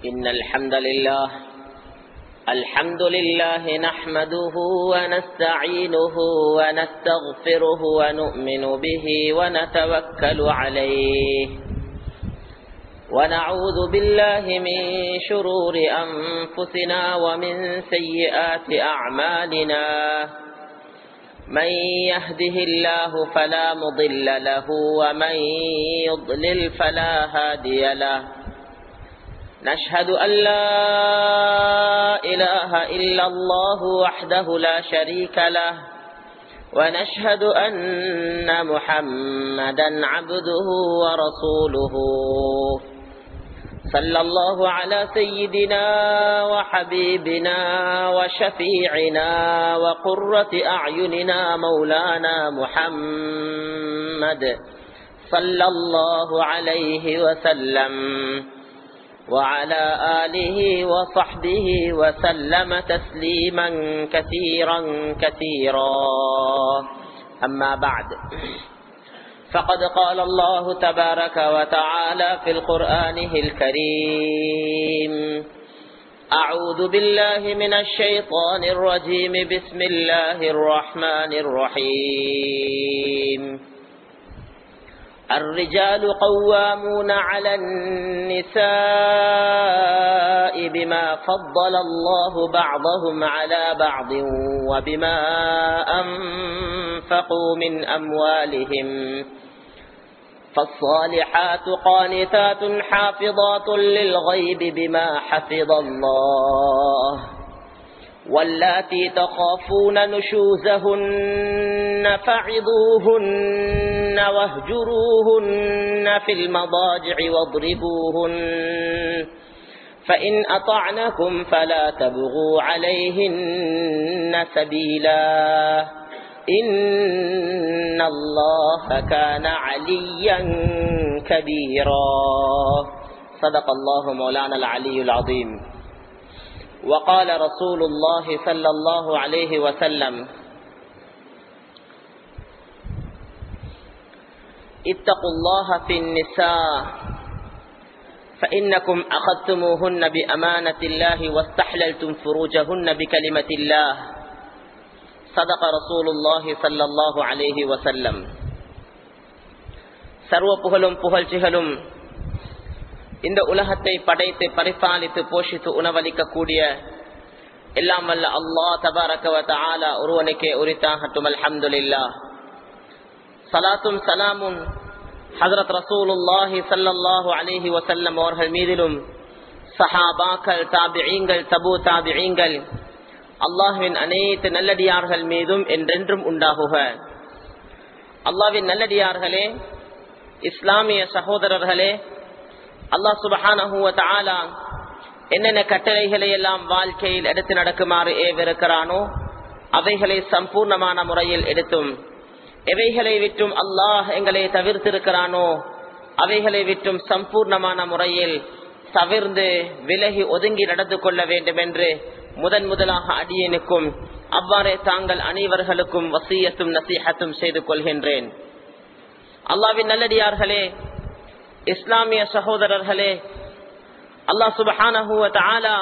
إن الحمد لله الحمد لله نحمده ونستعينه ونستغفره ونؤمن به ونتوكل عليه ونعوذ بالله من شرور أنفسنا ومن سيئات أعمالنا من يهده الله فلا مضل له ومن يضلل فلا هادي له نشهد أن لا إله إلا الله وحده لا شريك له ونشهد أن محمدا عبده ورسوله صلى الله على سيدنا وحبيبنا وشفيعنا وقرة أعيننا مولانا محمد صلى الله عليه وسلم وعلى آله وصحبه وسلم تسليما كثيرا كثيرا أما بعد فقد قال الله تبارك وتعالى في القرآن الكريم أعوذ بالله من الشيطان الرجيم بسم الله الرحمن الرحيم الرجال قوامون على النساء بما فضل الله بعضهم على بعض وبما أنفقوا من أموالهم فالصالحات قانتات حافظات للغيب بما حفظ الله واللاتي تخافون نشوزهن فعظوهن واهجروهن في المضاجع واضربوهن فإن أطعنكم فلا تبغوا عليهن سبيلا إن الله كان عليا كبيرا صدق الله مولانا العلي العظيم وقال رسول الله صلى الله عليه وسلم اتقوا الله في النساء فإنكم أخذتموهن بأمانة الله واستحللتم فروجهن بكلمة الله صدق رسول الله صلى الله عليه وسلم சர்வ புகழும் புகழ்ச்சிகளும் இந்த உலகத்தை படைத்து பரிபாலித்து போஷித்து உணவளிக்கக்கூடிய எல்லாம் வல்ல அல்லா தபாரக்கவத்த ஆலா ஒருவனுக்கே உரித்தாகட்டும் அல்ஹம்துலில்லா சலாத்தும் சலாமும் ஹசரத் ரசூலுல்லாஹி சல்லல்லாஹு அலிஹி வசல்லம் அவர்கள் மீதிலும் சஹாபாக்கள் தாபியங்கள் தபு தாபியங்கள் அல்லாஹுவின் அனைத்து நல்லடியார்கள் மீதும் என்றென்றும் உண்டாகுக அல்லாவின் நல்லடியார்களே இஸ்லாமிய சகோதரர்களே அல்லாஹ் சுபஹானஹுவ தாலா என்னென்ன கட்டளைகளை எல்லாம் வாழ்க்கையில் எடுத்து நடக்குமாறு ஏவிருக்கிறானோ அவைகளை சம்பூர்ணமான முறையில் எடுத்தும் எவைகளை விட்டும் அல்லாஹ் எங்களை தவிர்த்திருக்கிறானோ அவைகளை விட்டும் சம்பூர்ணமான முறையில் தவிர்ந்து விலகி ஒதுங்கி நடந்து கொள்ள வேண்டும் என்று முதன் முதலாக அடியனுக்கும் அவ்வாறே தாங்கள் அனைவர்களுக்கும் வசியத்தும் நசீகத்தும் செய்து கொள்கின்றேன் அல்லாவின் நல்லடியார்களே இஸ்லாமிய சகோதரர்களே அல்லாஹ் சுபஹானஹுவ தாலா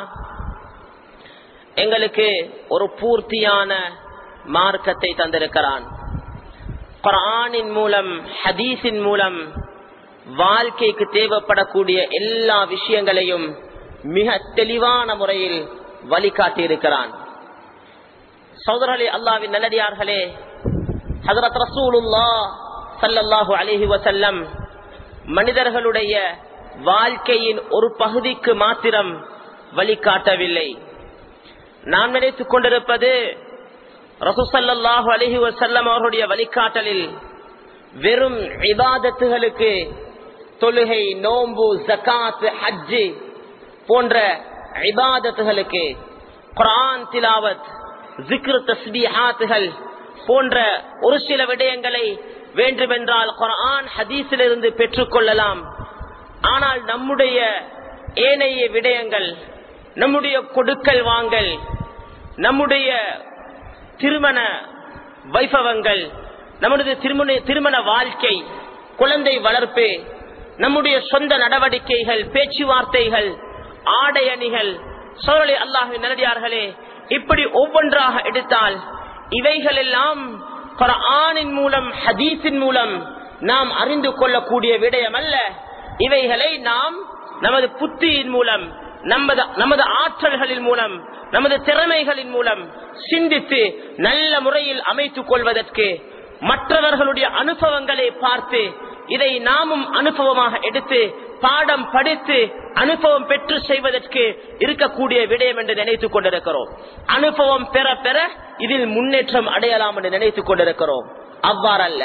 எங்களுக்கு ஒரு பூர்த்தியான மார்க்கத்தை தந்திருக்கிறான் குரானின் மூலம் ஹதீஸின் மூலம் வாழ்க்கைக்கு தேவைப்படக்கூடிய எல்லா விஷயங்களையும் மிக தெளிவான முறையில் வழிகாட்டி இருக்கிறான் சௌதரர்களே அல்லாவின் நல்லடியார்களே ஹசரத் ரசூலுல்லா சல்லல்லாஹு அலிஹி வசல்லம் மனிதர்களுடைய வாழ்க்கையின் ஒரு பகுதிக்கு மாத்திரம் வழிகாட்டவில்லை நான் நினைத்துக் கொண்டிருப்பது ரசூசல்லாஹு அலிஹி வசல்லம் அவர்களுடைய வழிகாட்டலில் வெறும் இபாதத்துகளுக்கு தொழுகை நோம்பு ஜக்காத் ஹஜ்ஜு போன்ற இபாதத்துகளுக்கு குரான் திலாவத் ஜிக்ரு தஸ்பிஹாத்துகள் போன்ற ஒரு சில விடயங்களை வேண்டுமென்றால் குரான் ஹதீஸிலிருந்து பெற்றுக்கொள்ளலாம் ஆனால் நம்முடைய ஏனைய விடயங்கள் நம்முடைய கொடுக்கல் வாங்கல் நம்முடைய திருமண வைபவங்கள் நம்முடைய திருமண திருமண வாழ்க்கை குழந்தை வளர்ப்பு நம்முடைய சொந்த நடவடிக்கைகள் பேச்சுவார்த்தைகள் ஆடை அணிகள் சோழலை அல்லாஹின் நல்லடியார்களே இப்படி ஒவ்வொன்றாக எடுத்தால் இவைகள் எல்லாம் குர்ஆனின் மூலம் ஹதீஸின் மூலம் நாம் அறிந்து கொள்ளக்கூடிய விடயம் அல்ல இவைகளை நாம் நமது புத்தியின் மூலம் நமது நமது ஆற்றல்களின் மூலம் நமது திறமைகளின் மூலம் சிந்தித்து நல்ல முறையில் அமைத்துக் கொள்வதற்கு மற்றவர்களுடைய அனுபவங்களை பார்த்து இதை நாமும் அனுபவமாக எடுத்து பாடம் படித்து அனுபவம் பெற்று செய்வதற்கு இருக்கக்கூடிய விடயம் என்று நினைத்துக் கொண்டிருக்கிறோம் அனுபவம் பெற பெற இதில் முன்னேற்றம் அடையலாம் என்று நினைத்துக் கொண்டிருக்கிறோம் அவ்வாறல்ல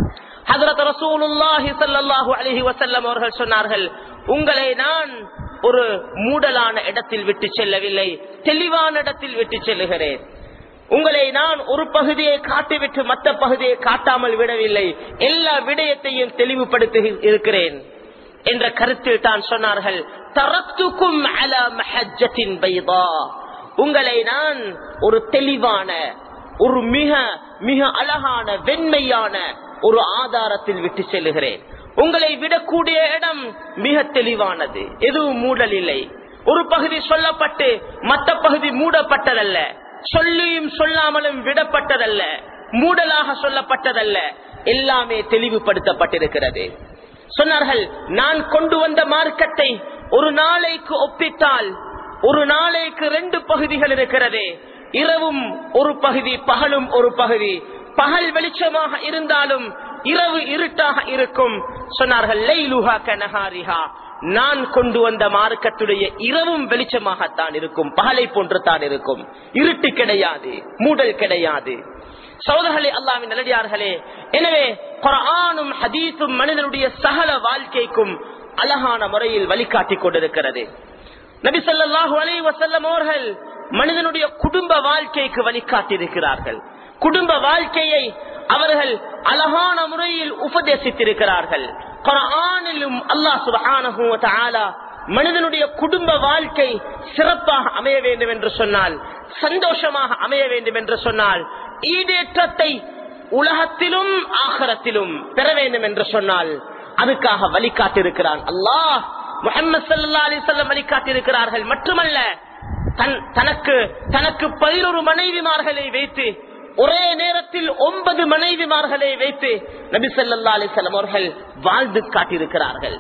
ஹதரத் ரசூலுல்லாஹி ஸல்லல்லாஹு அலைஹி வஸல்லம் அவர்கள் சொன்னார்கள் உங்களை நான் ஒரு மூடலான இடத்தில் விட்டு செல்லவில்லை தெளிவான இடத்தில் விட்டு செல்லுகிறேன் உங்களை நான் ஒரு பகுதியை காட்டிவிட்டு மற்ற பகுதியை காட்டாமல் விடவில்லை எல்லா விடயத்தையும் தெளிவுபடுத்தி இருக்கிறேன் என்ற கருத்தில் தான் சொன்னார்கள் தரத்துக்கும் அல மஹஜத்தின் பைதா உங்களை நான் ஒரு தெளிவான ஒரு மிக மிக அழகான வெண்மையான ஒரு ஆதாரத்தில் விட்டு செல்லுகிறேன் உங்களை விடக்கூடிய இடம் மிக தெளிவானது எதுவும் மூடல் இல்லை ஒரு பகுதி சொல்லப்பட்டு மற்ற பகுதி மூடப்பட்டதல்ல சொல்லியும் சொல்லாமலும் விடப்பட்டதல்ல மூடலாக சொல்லப்பட்டதல்ல எல்லாமே தெளிவுபடுத்தப்பட்டிருக்கிறது சொன்னார்கள் நான் கொண்டு வந்த மார்க்கத்தை ஒரு நாளைக்கு ஒப்பிட்டால் ஒரு நாளைக்கு ரெண்டு பகுதிகள் இருக்கிறது இரவும் ஒரு பகுதி பகலும் ஒரு பகுதி பகல் வெளிச்சமாக இருந்தாலும் இரவு இருட்டாக இருக்கும் சொன்னார்கள் லைலுஹா கனஹாரிஹா நான் கொண்டு வந்த மார்க்கத்துடைய இரவும் வெளிச்சமாகத்தான் இருக்கும் பகலை போன்று தான் இருக்கும் இருட்டு கிடையாது மூடல் கிடையாது சோதர்களே அல்லாவின் நல்லடியார்களே எனவே குரானும் ஹதீஸும் மனிதனுடைய சகல வாழ்க்கைக்கும் அழகான முறையில் வழிகாட்டி கொண்டிருக்கிறது நபி சொல்லாஹு அலை வசல்லம் அவர்கள் மனிதனுடைய குடும்ப வாழ்க்கைக்கு வழிகாட்டி இருக்கிறார்கள் குடும்ப வாழ்க்கையை அவர்கள் அழகான முறையில் உபதேசித்திருக்கிறார்கள் குரானிலும் அல்லாஹ் சுபஹானஹு வ தஆலா மனிதனுடைய குடும்ப வாழ்க்கை சிறப்பாக அமைய வேண்டும் என்று சொன்னால் சந்தோஷமாக அமைய வேண்டும் என்று சொன்னால் ஈடேற்றத்தை உலகத்திலும் ஆகரத்திலும் பெற வேண்டும் என்று சொன்னால் அதுக்காக வழிகாட்டிருக்கிறான் அல்லாஹ் முகமது சல்லா அலிசல்லம் வழிகாட்டிருக்கிறார்கள் மட்டுமல்ல தன் தனக்கு தனக்கு பதினொரு மனைவிமார்களை வைத்து ஒரே நேரத்தில் ஒன்பது மனைவிமார்களை வைத்து நபி சல்லா அலிசல்லம் அவர்கள் வாழ்ந்து காட்டியிருக்கிறார்கள்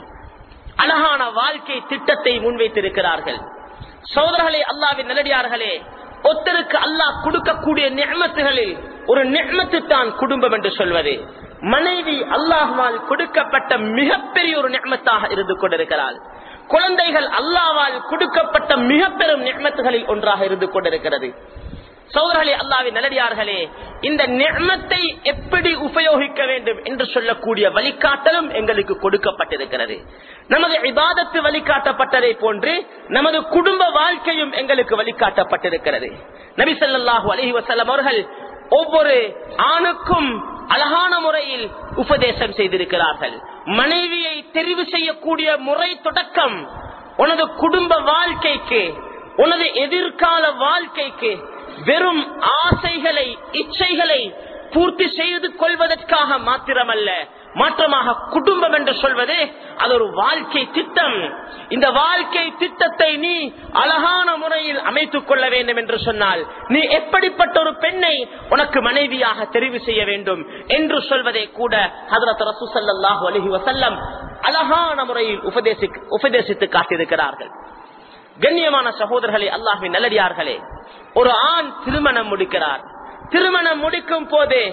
அழகான வாழ்க்கை திட்டத்தை முன்வைத்திருக்கிறார்கள் சோதரர்களே அல்லாவின் நல்லடியார்களே ஒத்தருக்கு அல்லாஹ் கொடுக்கக்கூடிய நியமத்துகளில் ஒரு நியமத்து தான் குடும்பம் என்று சொல்வது மனைவி அல்லாஹ்வால் கொடுக்கப்பட்ட மிகப்பெரிய ஒரு நியமத்தாக இருந்து கொண்டிருக்கிறாள் குழந்தைகள் அல்லாவால் கொடுக்கப்பட்ட மிக பெரும் நியமத்துகளில் ஒன்றாக இருந்து கொண்டிருக்கிறது சோதரர்களே அல்லாவின் நல்லடியார்களே இந்த நியமத்தை எப்படி உபயோகிக்க வேண்டும் என்று சொல்லக்கூடிய வழிகாட்டலும் எங்களுக்கு கொடுக்கப்பட்டிருக்கிறது நமது இபாதத்து வழிகாட்டப்பட்டதை போன்று நமது குடும்ப வாழ்க்கையும் எங்களுக்கு வழிகாட்டப்பட்டிருக்கிறது நபி சொல்லாஹு அலஹி வசல்லம் அவர்கள் ஒவ்வொரு ஆணுக்கும் அழகான முறையில் உபதேசம் செய்திருக்கிறார்கள் மனைவியை தெரிவு செய்யக்கூடிய முறை தொடக்கம் உனது குடும்ப வாழ்க்கைக்கு உனது எதிர்கால வாழ்க்கைக்கு வெறும் ஆசைகளை இச்சைகளை பூர்த்தி செய்து கொள்வதற்காக மாத்திரமல்ல மாற்றமாக குடும்பம் என்று சொல்வது அது ஒரு வாழ்க்கை திட்டம் இந்த வாழ்க்கை திட்டத்தை நீ அழகான முறையில் அமைத்துக் கொள்ள வேண்டும் என்று சொன்னால் நீ எப்படிப்பட்ட ஒரு பெண்ணை உனக்கு மனைவியாக தெரிவு செய்ய வேண்டும் என்று சொல்வதை கூட ஹதரத் ரசூசல்லாஹு அலஹி வசல்லம் அழகான முறையில் உபதேசி உபதேசித்து காட்டியிருக்கிறார்கள் கண்ணியமான சகோதரர்களே அல்லாஹின் நல்லடியார்களே ஒரு ஆண் திருமணம் முடிக்கிறார் திருமணம் முடிக்கும் போதே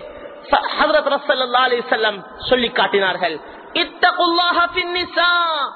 ஹதரத் ரசல்லா அலி செல்லம் சொல்லி காட்டினார்கள் இத்தகுல்லாஹ பின்னிசா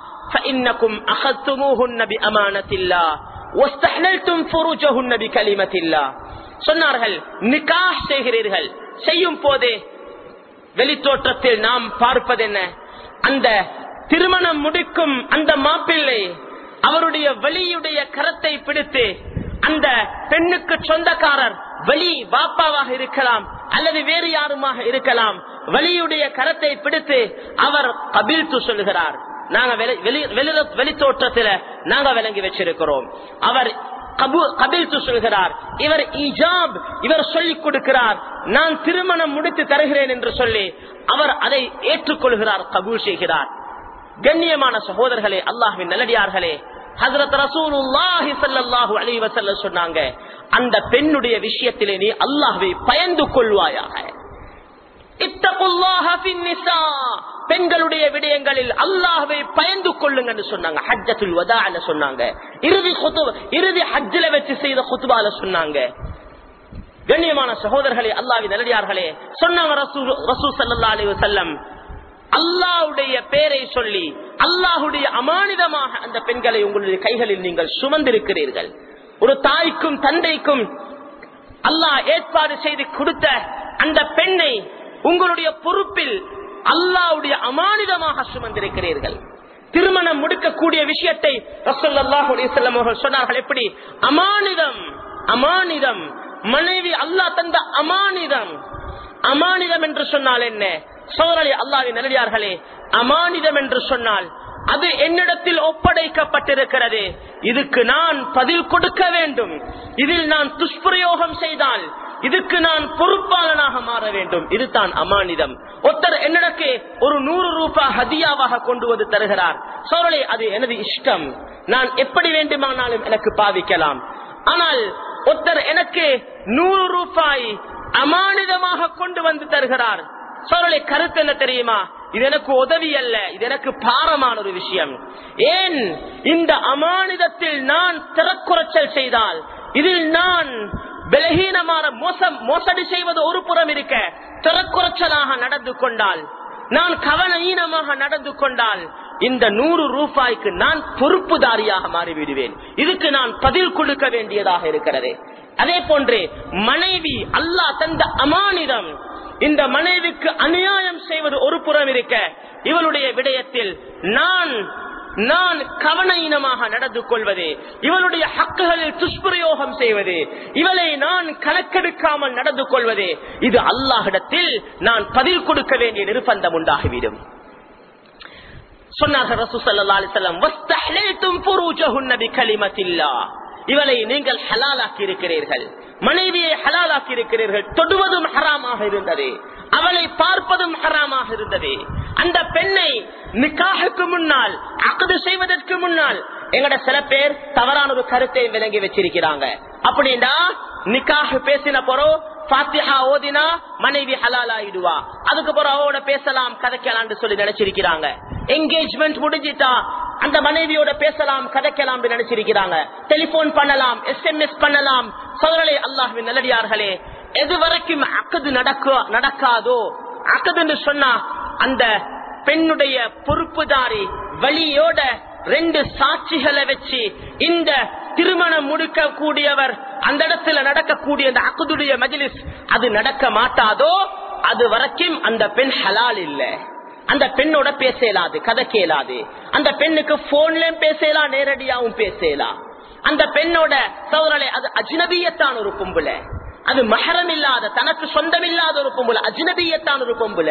فإنكم أخذتموهن بأمانة الله واستحللتم فروجهن بكلمة الله சொன்னார்கள் நிக்காஹ் செய்கிறீர்கள் செய்யும் போதே வெளித்தோற்றத்தில் நாம் பார்ப்பது என்ன அந்த திருமணம் முடிக்கும் அந்த மாப்பிள்ளை அவருடைய வலியுடைய கரத்தை பிடித்து அந்த பெண்ணுக்கு சொந்தக்காரர் வலி வாப்பாவாக இருக்கலாம் அல்லது வேறு யாருமாக இருக்கலாம் வலியுடைய கரத்தை பிடித்து அவர் கபில்த்து சொல்கிறார் நாங்க வெளித்தோற்றத்தில நாங்க விளங்கி வச்சிருக்கிறோம் அவர் கபில்த்து சொல்கிறார் இவர் ஈஜாப் இவர் சொல்லிக் கொடுக்கிறார் நான் திருமணம் முடித்து தருகிறேன் என்று சொல்லி அவர் அதை ஏற்றுக்கொள்கிறார் கபூல் செய்கிறார் கண்ணியமான சகோதரர்களே அல்லாஹின் நல்லடியார்களே ஹசரத் ரசூலுல்லாஹி ஸல்லல்லாஹு அலைஹி வஸல்லம் சொன்னாங்க அந்த பெண்ணுடைய விஷயத்திலே நீ அல்லாஹ்வை பயந்து கொள்வாயாக இத்தகுல்லாஹ ஃபின் நிஸா பெண்களுடைய விடயங்களில் அல்லாஹ்வை பயந்து கொள்ளுங்கன்னு சொன்னாங்க ஹஜ்ஜத்துல் வதாஅல சொன்னாங்க இறுதி குத்துப இறுதி ஹஜ்ஜில வச்சு செய்த குத்துபால சொன்னாங்க கண்ணியமான சகோதரர்களே அல்லாஹ்வின் நல்லடியார்களே சொன்னாங்க ரசூல் ரசூல் ஸல்லல்லாஹு அலைஹி வஸல்லம் அல்லாஹ்வுடைய பேரை சொல்லி அல்லாஹ்வுடைய அமானிதமாக அந்த பெண்களை உங்களுடைய கைகளில் நீங்கள் சுமந்திருக்கிறீர்கள் ஒரு தாய்க்கும் தந்தைக்கும் அல்லாஹ் ஏற்பாடு செய்து கொடுத்த அந்த பெண்ணை உங்களுடைய பொறுப்பில் அல்லாஹ்வுடைய அமானிதமாக சுமந்திருக்கிறீர்கள் திருமணம் முடிக்கக்கூடிய விஷயத்தை ரசூலுல்லாஹி அலைஹி வஸல்லம் அவர்கள் சொன்னார்கள் எப்படி அமானிதம் அமானிதம் மனைவி அல்லாஹ் தந்த அமானிதம் அமானிதம் என்று சொன்னால் என்ன சோழலி அல்லாவின் நல்லடியார்களே அமானிதம் என்று சொன்னால் அது என்னிடத்தில் ஒப்படைக்கப்பட்டிருக்கிறது இதுக்கு நான் பதில் கொடுக்க வேண்டும் இதில் நான் துஷ்பிரயோகம் செய்தால் இதுக்கு நான் பொறுப்பாளனாக மாற வேண்டும் இதுதான் அமானிதம் ஒருத்தர் என்னிடக்கு ஒரு நூறு ரூபாய் ஹதியாவாக கொண்டு வந்து தருகிறார் சோழலை அது எனது இஷ்டம் நான் எப்படி வேண்டுமானாலும் எனக்கு பாவிக்கலாம் ஆனால் ஒருத்தர் எனக்கு நூறு ரூபாய் அமானிதமாக கொண்டு வந்து தருகிறார் சோழலை கருத்து என்ன தெரியுமா இது எனக்கு உதவி அல்ல இது எனக்கு பாரமான ஒரு விஷயம் ஏன் இந்த அமானிதத்தில் நான் திறக்குறைச்சல் செய்தால் இதில் நான் பலகீனமான மோசம் மோசடி செய்வது ஒரு புறம் இருக்க திறக்குறைச்சலாக நடந்து கொண்டால் நான் கவனஈனமாக நடந்து கொண்டால் இந்த நூறு ரூபாய்க்கு நான் பொறுப்புதாரியாக மாறிவிடுவேன் இதுக்கு நான் பதில் கொடுக்க வேண்டியதாக இருக்கிறது அதே போன்று மனைவி அல்லாஹ் தந்த அமானிதம் இந்த மனைவிக்கு அநியாயம் செய்வது ஒரு புறம் இருக்க இவளுடைய விடயத்தில் நான் நான் கவனஈனமாக நடந்து கொள்வது இவளுடைய ஹக்குகளில் துஷ்பிரயோகம் செய்வது இவளை நான் கணக்கெடுக்காமல் நடந்து கொள்வது இது அல்லாஹிடத்தில் நான் பதில் கொடுக்க வேண்டிய நிர்பந்தம் உண்டாகிவிடும் சொன்னார்கள் ரசூ ஸல்லல்லாஹு அலைஹி வஸல்லம் வஸ்தஹ்லைதும் ஃபுரூஜஹுன்ன பிகலிமத்தில்லாஹ் இவளை நீங்கள் ஹலாலாக்கி இருக்கிறீர்கள் மனைவியை ஹலாலாக்கி இருக்கிறீர்கள் தொடுவதும் ஹராமாக இருந்தது அவளை பார்ப்பதும் ஹராமாக இருந்தது அந்த பெண்ணை நிக்காஹுக்கு முன்னால் அக்கது செய்வதற்கு முன்னால் எங்கட சில பேர் தவறான ஒரு கருத்தை விளங்கி வச்சிருக்கிறாங்க அப்படின்னா நிக்காஹ் பேசின போறோம் பாத்தியா ஓதினா மனைவி ஹலால் ஆயிடுவா அதுக்கு பிறகு அவரோட பேசலாம் கதைக்கலாம்னு சொல்லி நினைச்சிருக்கிறாங்க என்கேஜ்மெண்ட் முடிஞ்சிட்டா அந்த மனைவியோட பேசலாம் கதைக்கலாம் நினைச்சிருக்கிறாங்க டெலிபோன் பண்ணலாம் எஸ்எம்எஸ் பண்ணலாம் சோதரலே அல்லாஹின் நல்லடியார்களே எது வரைக்கும் அக்கது நடக்க நடக்காதோ அக்கதுன்னு சொன்னா அந்த பெண்ணுடைய பொறுப்புதாரி வழியோட ரெண்டு சாட்சிகளை வச்சு இந்த திருமணம் முடிக்க கூடியவர் அந்த இடத்துல நடக்கக்கூடிய அந்த அக்குதுடைய மஜிலிஸ் அது நடக்க மாட்டாதோ அது வரைக்கும் அந்த பெண் ஹலால் இல்ல அந்த பெண்ணோட பேசலாது கதை கேளாது அந்த பெண்ணுக்கு போன்லயும் பேசலாம் நேரடியாவும் பேசலாம் அந்த பெண்ணோட சோதரலை அது அஜ்னபியத்தான் ஒரு பொம்புல அது மகரம் இல்லாத தனக்கு சொந்தம் இல்லாத ஒரு பொம்புல அஜ்னபியத்தான் ஒரு பொம்புல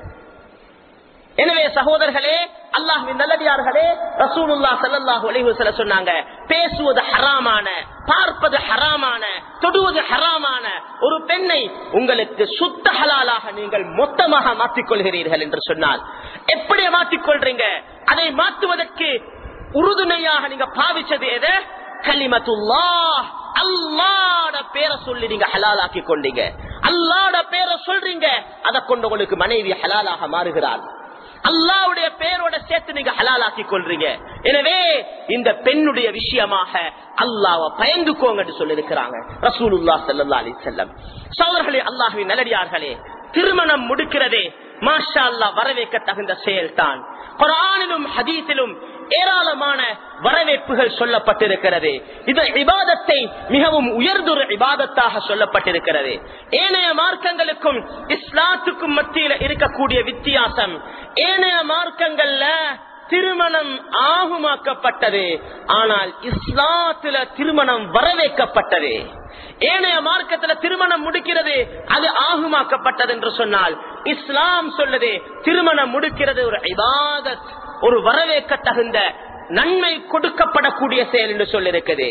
எனவே சகோதரர்களே அல்லாஹின் நல்லடியார்களே ரசூலுல்லா சல்லாஹூ அலைஹு சொன்னாங்க பேசுவது ஹராமான பார்ப்பது ஹராமான தொடுவது ஹராமான ஒரு பெண்ணை உங்களுக்கு சுத்த ஹலாலாக நீங்கள் மொத்தமாக மாற்றிக்கொள்கிறீர்கள் என்று சொன்னால் எப்படி மாற்றிக்கொள்றீங்க அதை மாற்றுவதற்கு உறுதுணையாக நீங்க பாவிச்சது எது கலிமத்துல்லா அல்லாட பேரை சொல்லி நீங்க ஹலாலாக்கி கொண்டீங்க அல்லாட பேரை சொல்றீங்க அதை கொண்டு உங்களுக்கு மனைவி ஹலாலாக மாறுகிறார் அல்லாவுடைய பேரோட சேர்த்து நீங்க ஹலாலாக்கி கொள்றீங்க எனவே இந்த பெண்ணுடைய விஷயமாக அல்லாவ பயந்துக்கோங்க சொல்லிருக்கிறாங்க ரசூலுல்லா சல்லா அலி செல்லம் சோதர்களே அல்லாஹுவின் நல்லடியார்களே திருமணம் முடிக்கிறதே மாஷா அல்லா வரவேற்க தகுந்த செயல்தான் குரானிலும் ஹதீஸிலும் ஏராளமான வரவேற்புகள் சொல்லப்பட்டிருக்கிறது இது இபாதத்தை மிகவும் உயர்ந்தொரு இபாதத்தாக சொல்லப்பட்டிருக்கிறது ஏனைய மார்க்கங்களுக்கும் இஸ்லாத்துக்கும் மத்தியில் இருக்கக்கூடிய வித்தியாசம் ஏனைய மார்க்கங்கள்ல திருமணம் ஆகுமாக்கப்பட்டது ஆனால் இஸ்லாத்துல திருமணம் வரவேற்கப்பட்டது ஏனைய மார்க்கத்துல திருமணம் முடிக்கிறது அது ஆகுமாக்கப்பட்டது என்று சொன்னால் இஸ்லாம் சொல்லுது திருமணம் முடிக்கிறது ஒரு இபாதத் ஒரு வரவேற்க தகுந்த நன்மை கொடுக்கப்படக்கூடிய செயல் என்று சொல்லிருக்குது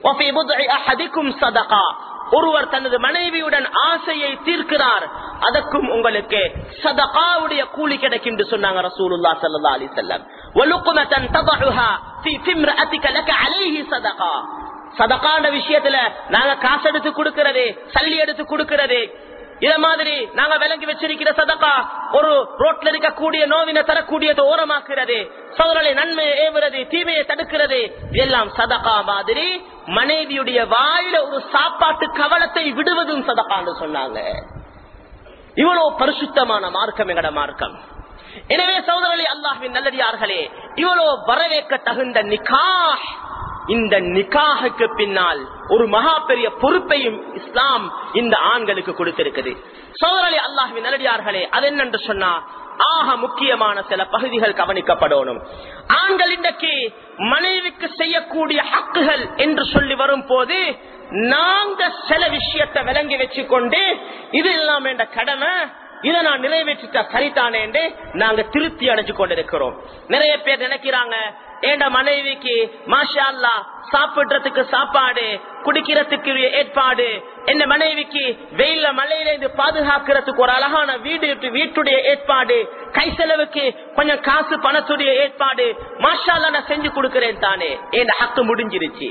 சதகா ஒருவர் தனது மனைவியுடன் ஆசையை தீர்க்கிறார் அதற்கும் உங்களுக்கு சதகாவுடைய கூலி கிடைக்கும் என்று சொன்னாங்க ரசூலுல்லா சல்லா அலி செல்லம் وَلُقْمَةً تَضَعُهَا فِي فِي امْرَأَتِكَ لَكَ عَلَيْهِ صَدَقَةٌ சதகாண்ட விஷயத்துல நாங்க காசு எடுத்து கொடுக்கிறது சல்லி எடுத்து கொடுக்கிறது இத மாதிரி நாங்க விளங்கி வச்சிருக்கிற சதகா ஒரு ரோட்ல இருக்கக்கூடிய நோவினை தரக்கூடியது ஓரமாக்குறது சோதரலை நன்மையை ஏவுறது தீமையை தடுக்கிறது எல்லாம் சதகா மாதிரி மனைவியுடைய வாயில ஒரு சாப்பாட்டு கவலத்தை விடுவதும் சதகான்னு சொன்னாங்க இவ்வளவு பரிசுத்தமான மார்க்கம் எங்கட மார்க்கம் எனவே சோதரலி அல்லாஹின் நல்லடியார்களே இவ்வளவு வரவேற்க தகுந்த நிக்காஹ் இந்த நிக்காஹுக்கு பின்னால் ஒரு மகா பெரிய பொறுப்பையும் இஸ்லாம் இந்த ஆண்களுக்கு கொடுத்திருக்குது சோதரலி அல்லாஹின் நல்லடியார்களே அது என்னென்று சொன்னா ஆக முக்கியமான சில பகுதிகள் கவனிக்கப்படணும் ஆண்கள் இன்றைக்கு மனைவிக்கு செய்யக்கூடிய ஹக்குகள் என்று சொல்லி வரும் போது நாங்க சில விஷயத்தை விளங்கி வச்சுக்கொண்டு இது இல்லாம என்ற கடமை இதை நான் நிறைவேற்றிட்ட சரிதானே என்று நாங்க திருப்தி அடைஞ்சு கொண்டிருக்கிறோம் நிறைய பேர் நினைக்கிறாங்க ஏண்ட மனைவிக்கு மாஷா அல்லா சாப்பிடுறதுக்கு சாப்பாடு குடிக்கிறதுக்கு ஏற்பாடு என்ன மனைவிக்கு வெயில மழையில இருந்து பாதுகாக்கிறதுக்கு ஒரு அழகான வீடு வீட்டுடைய ஏற்பாடு கை செலவுக்கு கொஞ்சம் காசு பணத்துடைய ஏற்பாடு மாஷா அல்லா நான் செஞ்சு கொடுக்கிறேன் தானே என் ஹக்கு முடிஞ்சிருச்சு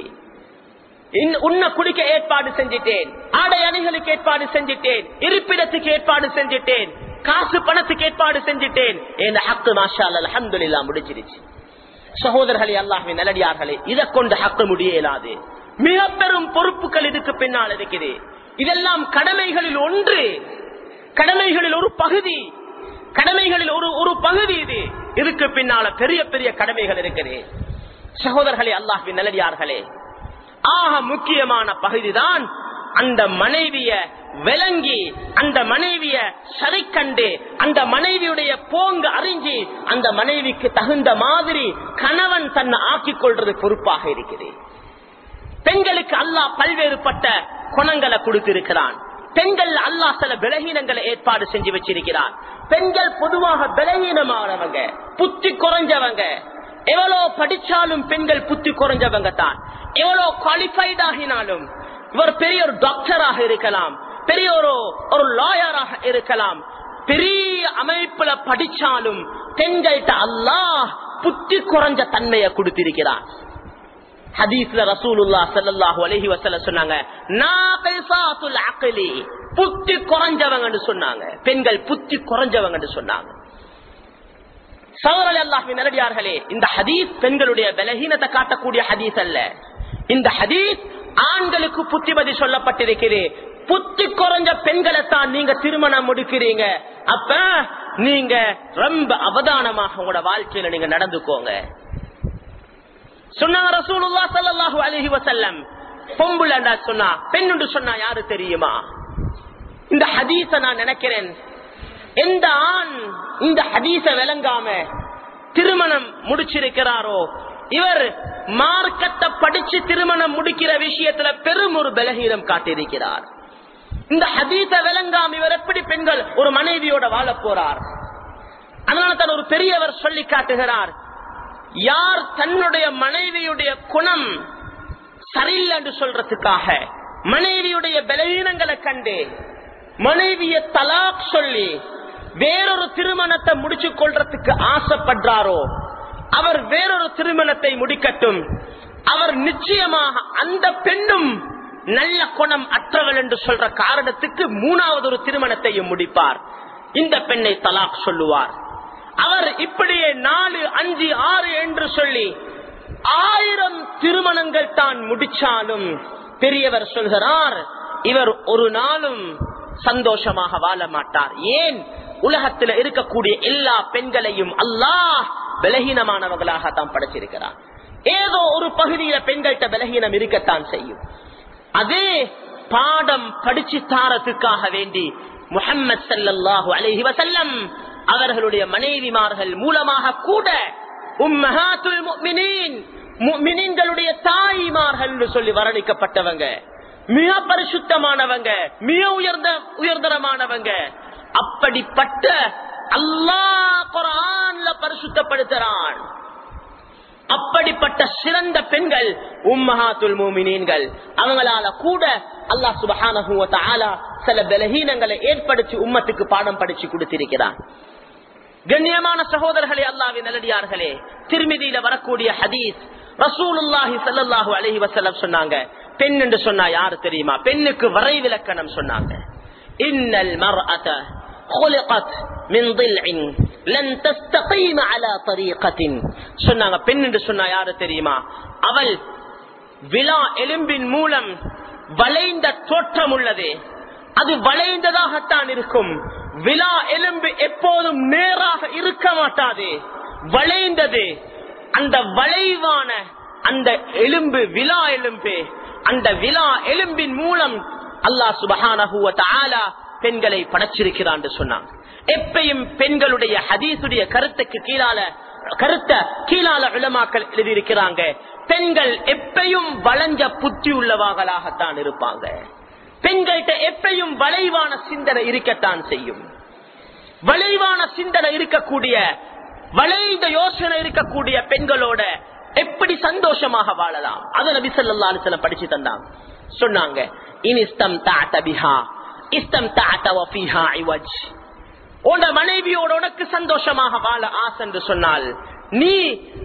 உன்ன குடிக்க ஏற்பாடு செஞ்சிட்டேன் ஆடை அணிகளுக்கு ஏற்பாடு செஞ்சிட்டேன் இருப்பிடத்துக்கு ஏற்பாடு செஞ்சிட்டேன் காசு பணத்துக்கு ஏற்பாடு செஞ்சிட்டேன் என் ஹக்கு மாஷா அலமதுல்லா முடிச்சிருச்சு சகோதரர்களே அல்லாஹின் நல்லடியார்களே இதை கொண்டு ஹக்க முடிய இயலாது மிக பெரும் பொறுப்புகள் இதுக்கு பின்னால் இருக்குது இதெல்லாம் கடமைகளில் ஒன்று கடமைகளில் ஒரு பகுதி கடமைகளில் ஒரு ஒரு பகுதி இது இதுக்கு பின்னால பெரிய பெரிய கடமைகள் இருக்குது சகோதரர்களே அல்லாஹின் நல்லடியார்களே ஆக முக்கியமான பகுதிதான் அந்த மனைவிய விளங்கி அந்த மனைவிய சரி கண்டு அந்த மனைவியுடைய போங்கு அறிஞ்சி அந்த மனைவிக்கு தகுந்த மாதிரி கணவன் தன்னை ஆக்கிக் கொள்றது பொறுப்பாக இருக்குது பெண்களுக்கு அல்லாஹ் பல்வேறுபட்ட குணங்களை கொடுத்திருக்கிறான் பெண்கள் அல்லாஹ் சில பலகீனங்களை ஏற்பாடு செஞ்சு வச்சிருக்கிறான் பெண்கள் பொதுவாக பலகீனமானவங்க புத்தி குறைஞ்சவங்க எவ்வளவு படிச்சாலும் பெண்கள் புத்தி குறைஞ்சவங்க தான் எவ்வளவு குவாலிஃபைட் ஆகினாலும் இவர் பெரிய ஒரு டாக்டராக இருக்கலாம் பெரிய ஒரு ஒரு லாயராக இருக்கலாம் பெரிய அமைப்புல படிச்சாலும் பெண்கள்கிட்ட அல்லாஹ் புத்தி குறைஞ்ச தன்மையை கொடுத்திருக்கிறார் ஹதீஸ்ல ரசூலுல்லா ஸல்லல்லாஹு அலைஹி வஸல்லம் சொன்னாங்க நாகிசாத்துல் அக்லி புத்தி குறைஞ்சவங்கன்னு சொன்னாங்க பெண்கள் புத்தி குறைஞ்சவங்கன்னு சொன்னாங்க சகோதரர் அல்லாஹ்வின் நல்லடியார்களே இந்த ஹதீஸ் பெண்களுடைய பலகீனத்தை காட்டக்கூடிய ஹதீஸ் அல்ல இந்த ஹதீஸ் ஆண்களுக்கு புத்திமதி சொல்லப்பட்டிருக்கிறது புத்தி குறைஞ்ச பெண்களை தான் நீங்க திருமணம் முடிக்கிறீங்க அப்ப நீங்க ரொம்ப அவதானமாக உங்களோட வாழ்க்கையில நீங்க நடந்துக்கோங்க சொன்னாங்க ரசூலுல்லாஹ் ஸல்லல்லாஹு அலைஹி வஸல்லம் பொம்புலண்டா சொன்னா பெண்ணுண்டு சொன்னா யாரு தெரியுமா இந்த ஹதீஸ நான் நினைக்கிறேன் எந்த ஆண் இந்த ஹதீஸ விளங்காம திருமணம் முடிச்சிருக்கிறாரோ இவர் மார்க்கத்தை படிச்சு திருமணம் முடிக்கிற விஷயத்துல பெரும் ஒரு பலகீனம் காட்டியிருக்கிறார் இந்த ஹதீஸ விளங்காம இவர் எப்படி பெண்கள் ஒரு மனைவியோட வாழ போறார் அதனால தான் ஒரு பெரியவர் சொல்லி காட்டுகிறார் யார் தன்னுடைய மனைவியுடைய குணம் சரியில்லை என்று சொல்றதுக்காக மனைவியுடைய பலவீனங்களை கண்டு மனைவிய தலாக் சொல்லி வேறொரு திருமணத்தை முடிச்சு கொள்றதுக்கு ஆசைப்படுறாரோ அவர் வேறொரு திருமணத்தை முடிக்கட்டும் அவர் நிச்சயமாக அந்த பெண்ணும் நல்ல குணம் அற்றவள் என்று சொல்ற காரணத்துக்கு மூணாவது ஒரு திருமணத்தையும் முடிப்பார் இந்த பெண்ணை தலாக் சொல்லுவார் அவர் இப்படியே நாலு அஞ்சு ஆறு என்று சொல்லி ஆயிரம் திருமணங்கள் தான் முடிச்சாலும் பெரியவர் சொல்கிறார் இவர் ஒரு நாளும் சந்தோஷமாக வாழ மாட்டார் ஏன் உலகத்தில் இருக்கக்கூடிய எல்லா பெண்களையும் அல்லாஹ் பலகீனமானவர்களாக தான் படைச்சிருக்கிறார் ஏதோ ஒரு பகுதியில பெண்கள்கிட்ட பலகீனம் இருக்கத்தான் செய்யும் அதே பாடம் படிச்சு தாரத்துக்காக வேண்டி முகம்மது சல்லாஹு அலஹி வசல்லம் அவர்களுடைய மனைவிமார்கள் மூலமாக கூட உம்மஹாத்துல் முஃமினீன் முஃமினீன்களுடைய தாய்மார்கள் சொல்லி வர்ணிக்கப்பட்டவங்க மிக பரிசுத்தமானவங்க மிக உயர்ந்த உயர்தரமானவங்க அப்படிப்பட்ட அல்லாஹ் குரான்ல பரிசுத்தப்படுத்துறான் அப்படிப்பட்ட சிறந்த பெண்கள் உம்மஹாத்துல் மூமினீன்கள் அவங்களால கூட அல்லாஹ் சுபஹானஹு வ தஆலா சில பலகீனங்களை ஏற்படுத்தி உம்மத்துக்கு பாடம் படிச்சு கொடுத்திருக்கிறான் கண்ணியமான சகோதரர்களே அல்லாவின் நல்லடியார்களே திருமிதியில வரக்கூடிய ஹதீஸ் ரசூலுல்லாஹி ஸல்லல்லாஹு அலைஹி வஸல்லம் சொன்னாங்க பெண் என்று சொன்னா யாரு தெரியுமா பெண்ணுக்கு வரைவிலக்கணம் சொன்னாங்க இன்னல் மர்அத خلقت من ضلع لن تستقيم على طريقة சொன்னாங்க பெண் என்று சொன்னா யாரு தெரியுமா அவள் விழா எலும்பின் மூலம் வளைந்த தோற்றம் உள்ளது அது வளைந்ததாகத்தான் இருக்கும் விழா எலும்பு எப்போதும் நேராக இருக்க மாட்டாது வளைந்தது அந்த வளைவான அந்த எலும்பு விழா எலும்பு அந்த விழா எலும்பின் மூலம் அல்லாஹ் சுபஹானஹுவ தஆலா பெண்களை படைச்சிருக்கிறான் என்று சொன்னாங்க எப்பயும் பெண்களுடைய ஹதீசுடைய கருத்துக்கு கீழால கருத்த கீழால உலமாக்கள் எழுதியிருக்கிறாங்க பெண்கள் எப்பயும் வளைஞ்ச புத்தி உள்ளவாகலாகத்தான் இருப்பாங்க பெண்கள்கிட்ட எப்பயும் வளைவான சிந்தனை இருக்கத்தான் செய்யும் வளைவான சிந்தனை இருக்கக்கூடிய வளைந்த யோசனை இருக்கக்கூடிய பெண்களோட எப்படி சந்தோஷமாக வாழலாம் அதை நபி ஸல்லல்லாஹு அலைஹி வஸல்லம் படிச்சு தந்தாங்க சொன்னாங்க இனிஸ்தம் தாத்த பிஹா இஸ்தம் தாத்த வஃபீஹா இவஜ் உன் மனைவியோட உனக்கு சந்தோஷமாக வாழ ஆசை என்று சொன்னால் நீ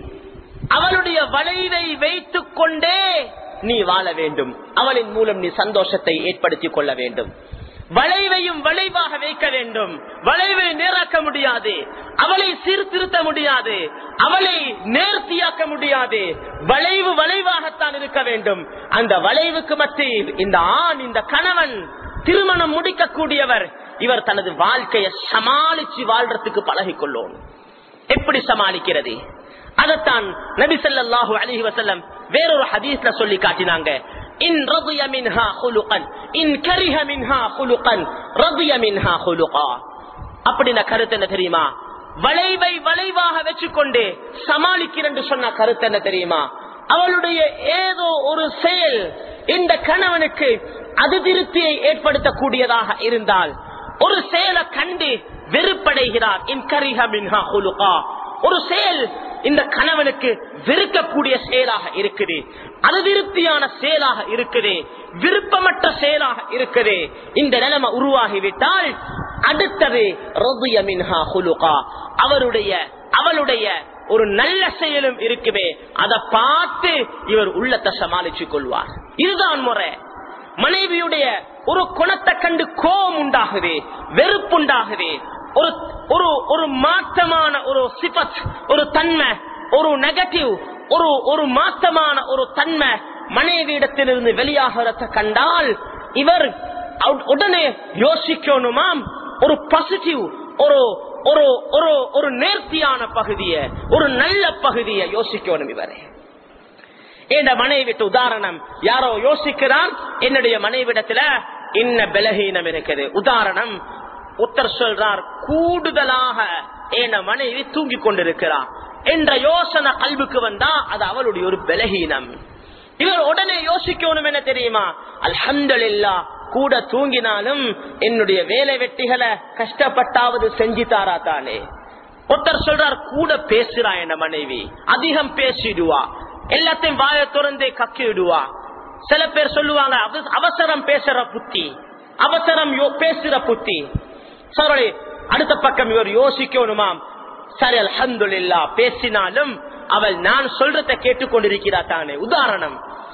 அவளுடைய வளைவை வைத்துக் கொண்டே நீ வாழ வேண்டும் அவளின் மூலம் நீ சந்தோஷத்தை ஏற்படுத்திக் கொள்ள வேண்டும் வளைவையும் வளைவாக வைக்க வேண்டும் வளைவை நேராக்க முடியாது அவளை சீர்திருத்த முடியாது அவளை நேர்த்தியாக்க முடியாது வளைவு வளைவாகத்தான் இருக்க வேண்டும் அந்த வளைவுக்கு மத்தியில் இந்த ஆண் இந்த கணவன் திருமணம் முடிக்கக்கூடியவர் இவர் தனது வாழ்க்கையை சமாளிச்சு வாழ்றதுக்கு பழகிக்கொள்ளும் எப்படி சமாளிக்கிறது அதைத்தான் நபி ஸல்லல்லாஹு அலைஹி வஸல்லம் வேறொரு ஹதீஸ்ல சொல்லி காட்டினாங்க இன் ரதிய மின்ஹா குலுகன் இன் கரிஹ மின்ஹா குலுகன் ரதிய மின்ஹா குலுகா அப்படின கருத்து என்ன தெரியுமா வளைவை வளைவாக வச்சுக்கொண்டு சமாளிக்கிறேன் சொன்ன கருத்து என்ன தெரியுமா அவளுடைய ஏதோ ஒரு செயல் இந்த கணவனுக்கு அதிருப்தியை ஏற்படுத்தக்கூடியதாக இருந்தால் ஒரு செயலை கண்டு வெறுப்படைகிறார் இன் கரிஹ மின்ஹா குலுகா ஒரு செயல் இந்த கணவனுக்கு வெறுக்கக்கூடிய செயலாக இருக்குது அதிருப்தியான செயலாக இருக்குது விருப்பமற்ற செயலாக இருக்குது இந்த நிலைமை உருவாகிவிட்டால் அடுத்தது ரதுய மின்ஹா குலுகா அவருடைய அவளுடைய ஒரு நல்ல செயலும் இருக்குமே அதை பார்த்து இவர் உள்ளத்தை சமாளிச்சுக் கொள்வார் இதுதான் முறை மனைவியுடைய ஒரு குணத்தை கண்டு கோபம் உண்டாகுது வெறுப்புண்டாகுது ஒரு ஒரு ஒரு மாற்றமான ஒரு சிபத் ஒரு தன்மை ஒரு நெகட்டிவ் ஒரு ஒரு மாற்றமான ஒரு தன்மை மனைவியிடத்திலிருந்து வெளியாகிறத கண்டால் இவர் உடனே யோசிக்கணுமாம் ஒரு பாசிட்டிவ் ஒரு ஒரு ஒரு ஒரு நேர்த்தியான பகுதியை ஒரு நல்ல பகுதியை யோசிக்கணும் இவரே என் மனைவிட்டு உதாரணம் யாரோ யோசிக்கிறான் என்னுடைய மனைவிடத்துல இன்ன பலகீனம் இருக்குது உதாரணம் உத்தர் சொல்றார் கூடுதலாக என் மனைவி தூங்கி கொண்டிருக்கிறார் என்ற யோசனை கல்விக்கு வந்தா அது அவளுடைய ஒரு பலகீனம் இவர் உடனே யோசிக்கணும் என்ன தெரியுமா அல்ஹம்துலில்லா கூட தூங்கினாலும் என்னுடைய வேலை வெட்டிகளை கஷ்டப்பட்டாவது செஞ்சு தாரா தானே ஒருத்தர் சொல்றார் கூட பேசுறா என்ன மனைவி அதிகம் பேசிடுவா எல்லாத்தையும் வாய திறந்து கக்கிடுவா சில பேர் சொல்லுவாங்க அவசரம் பேசுற புத்தி அவசரம் பேசுற புத்தி சரி அடுத்த பக்கம் இவர் யோசிக்கணுமாம் சரி அல்ஹம்துலில்லா பேசினாலும் அவள் நான் சொல்றத கேட்டுக்கொண்டிருக்கிறா தானே உதாரணம்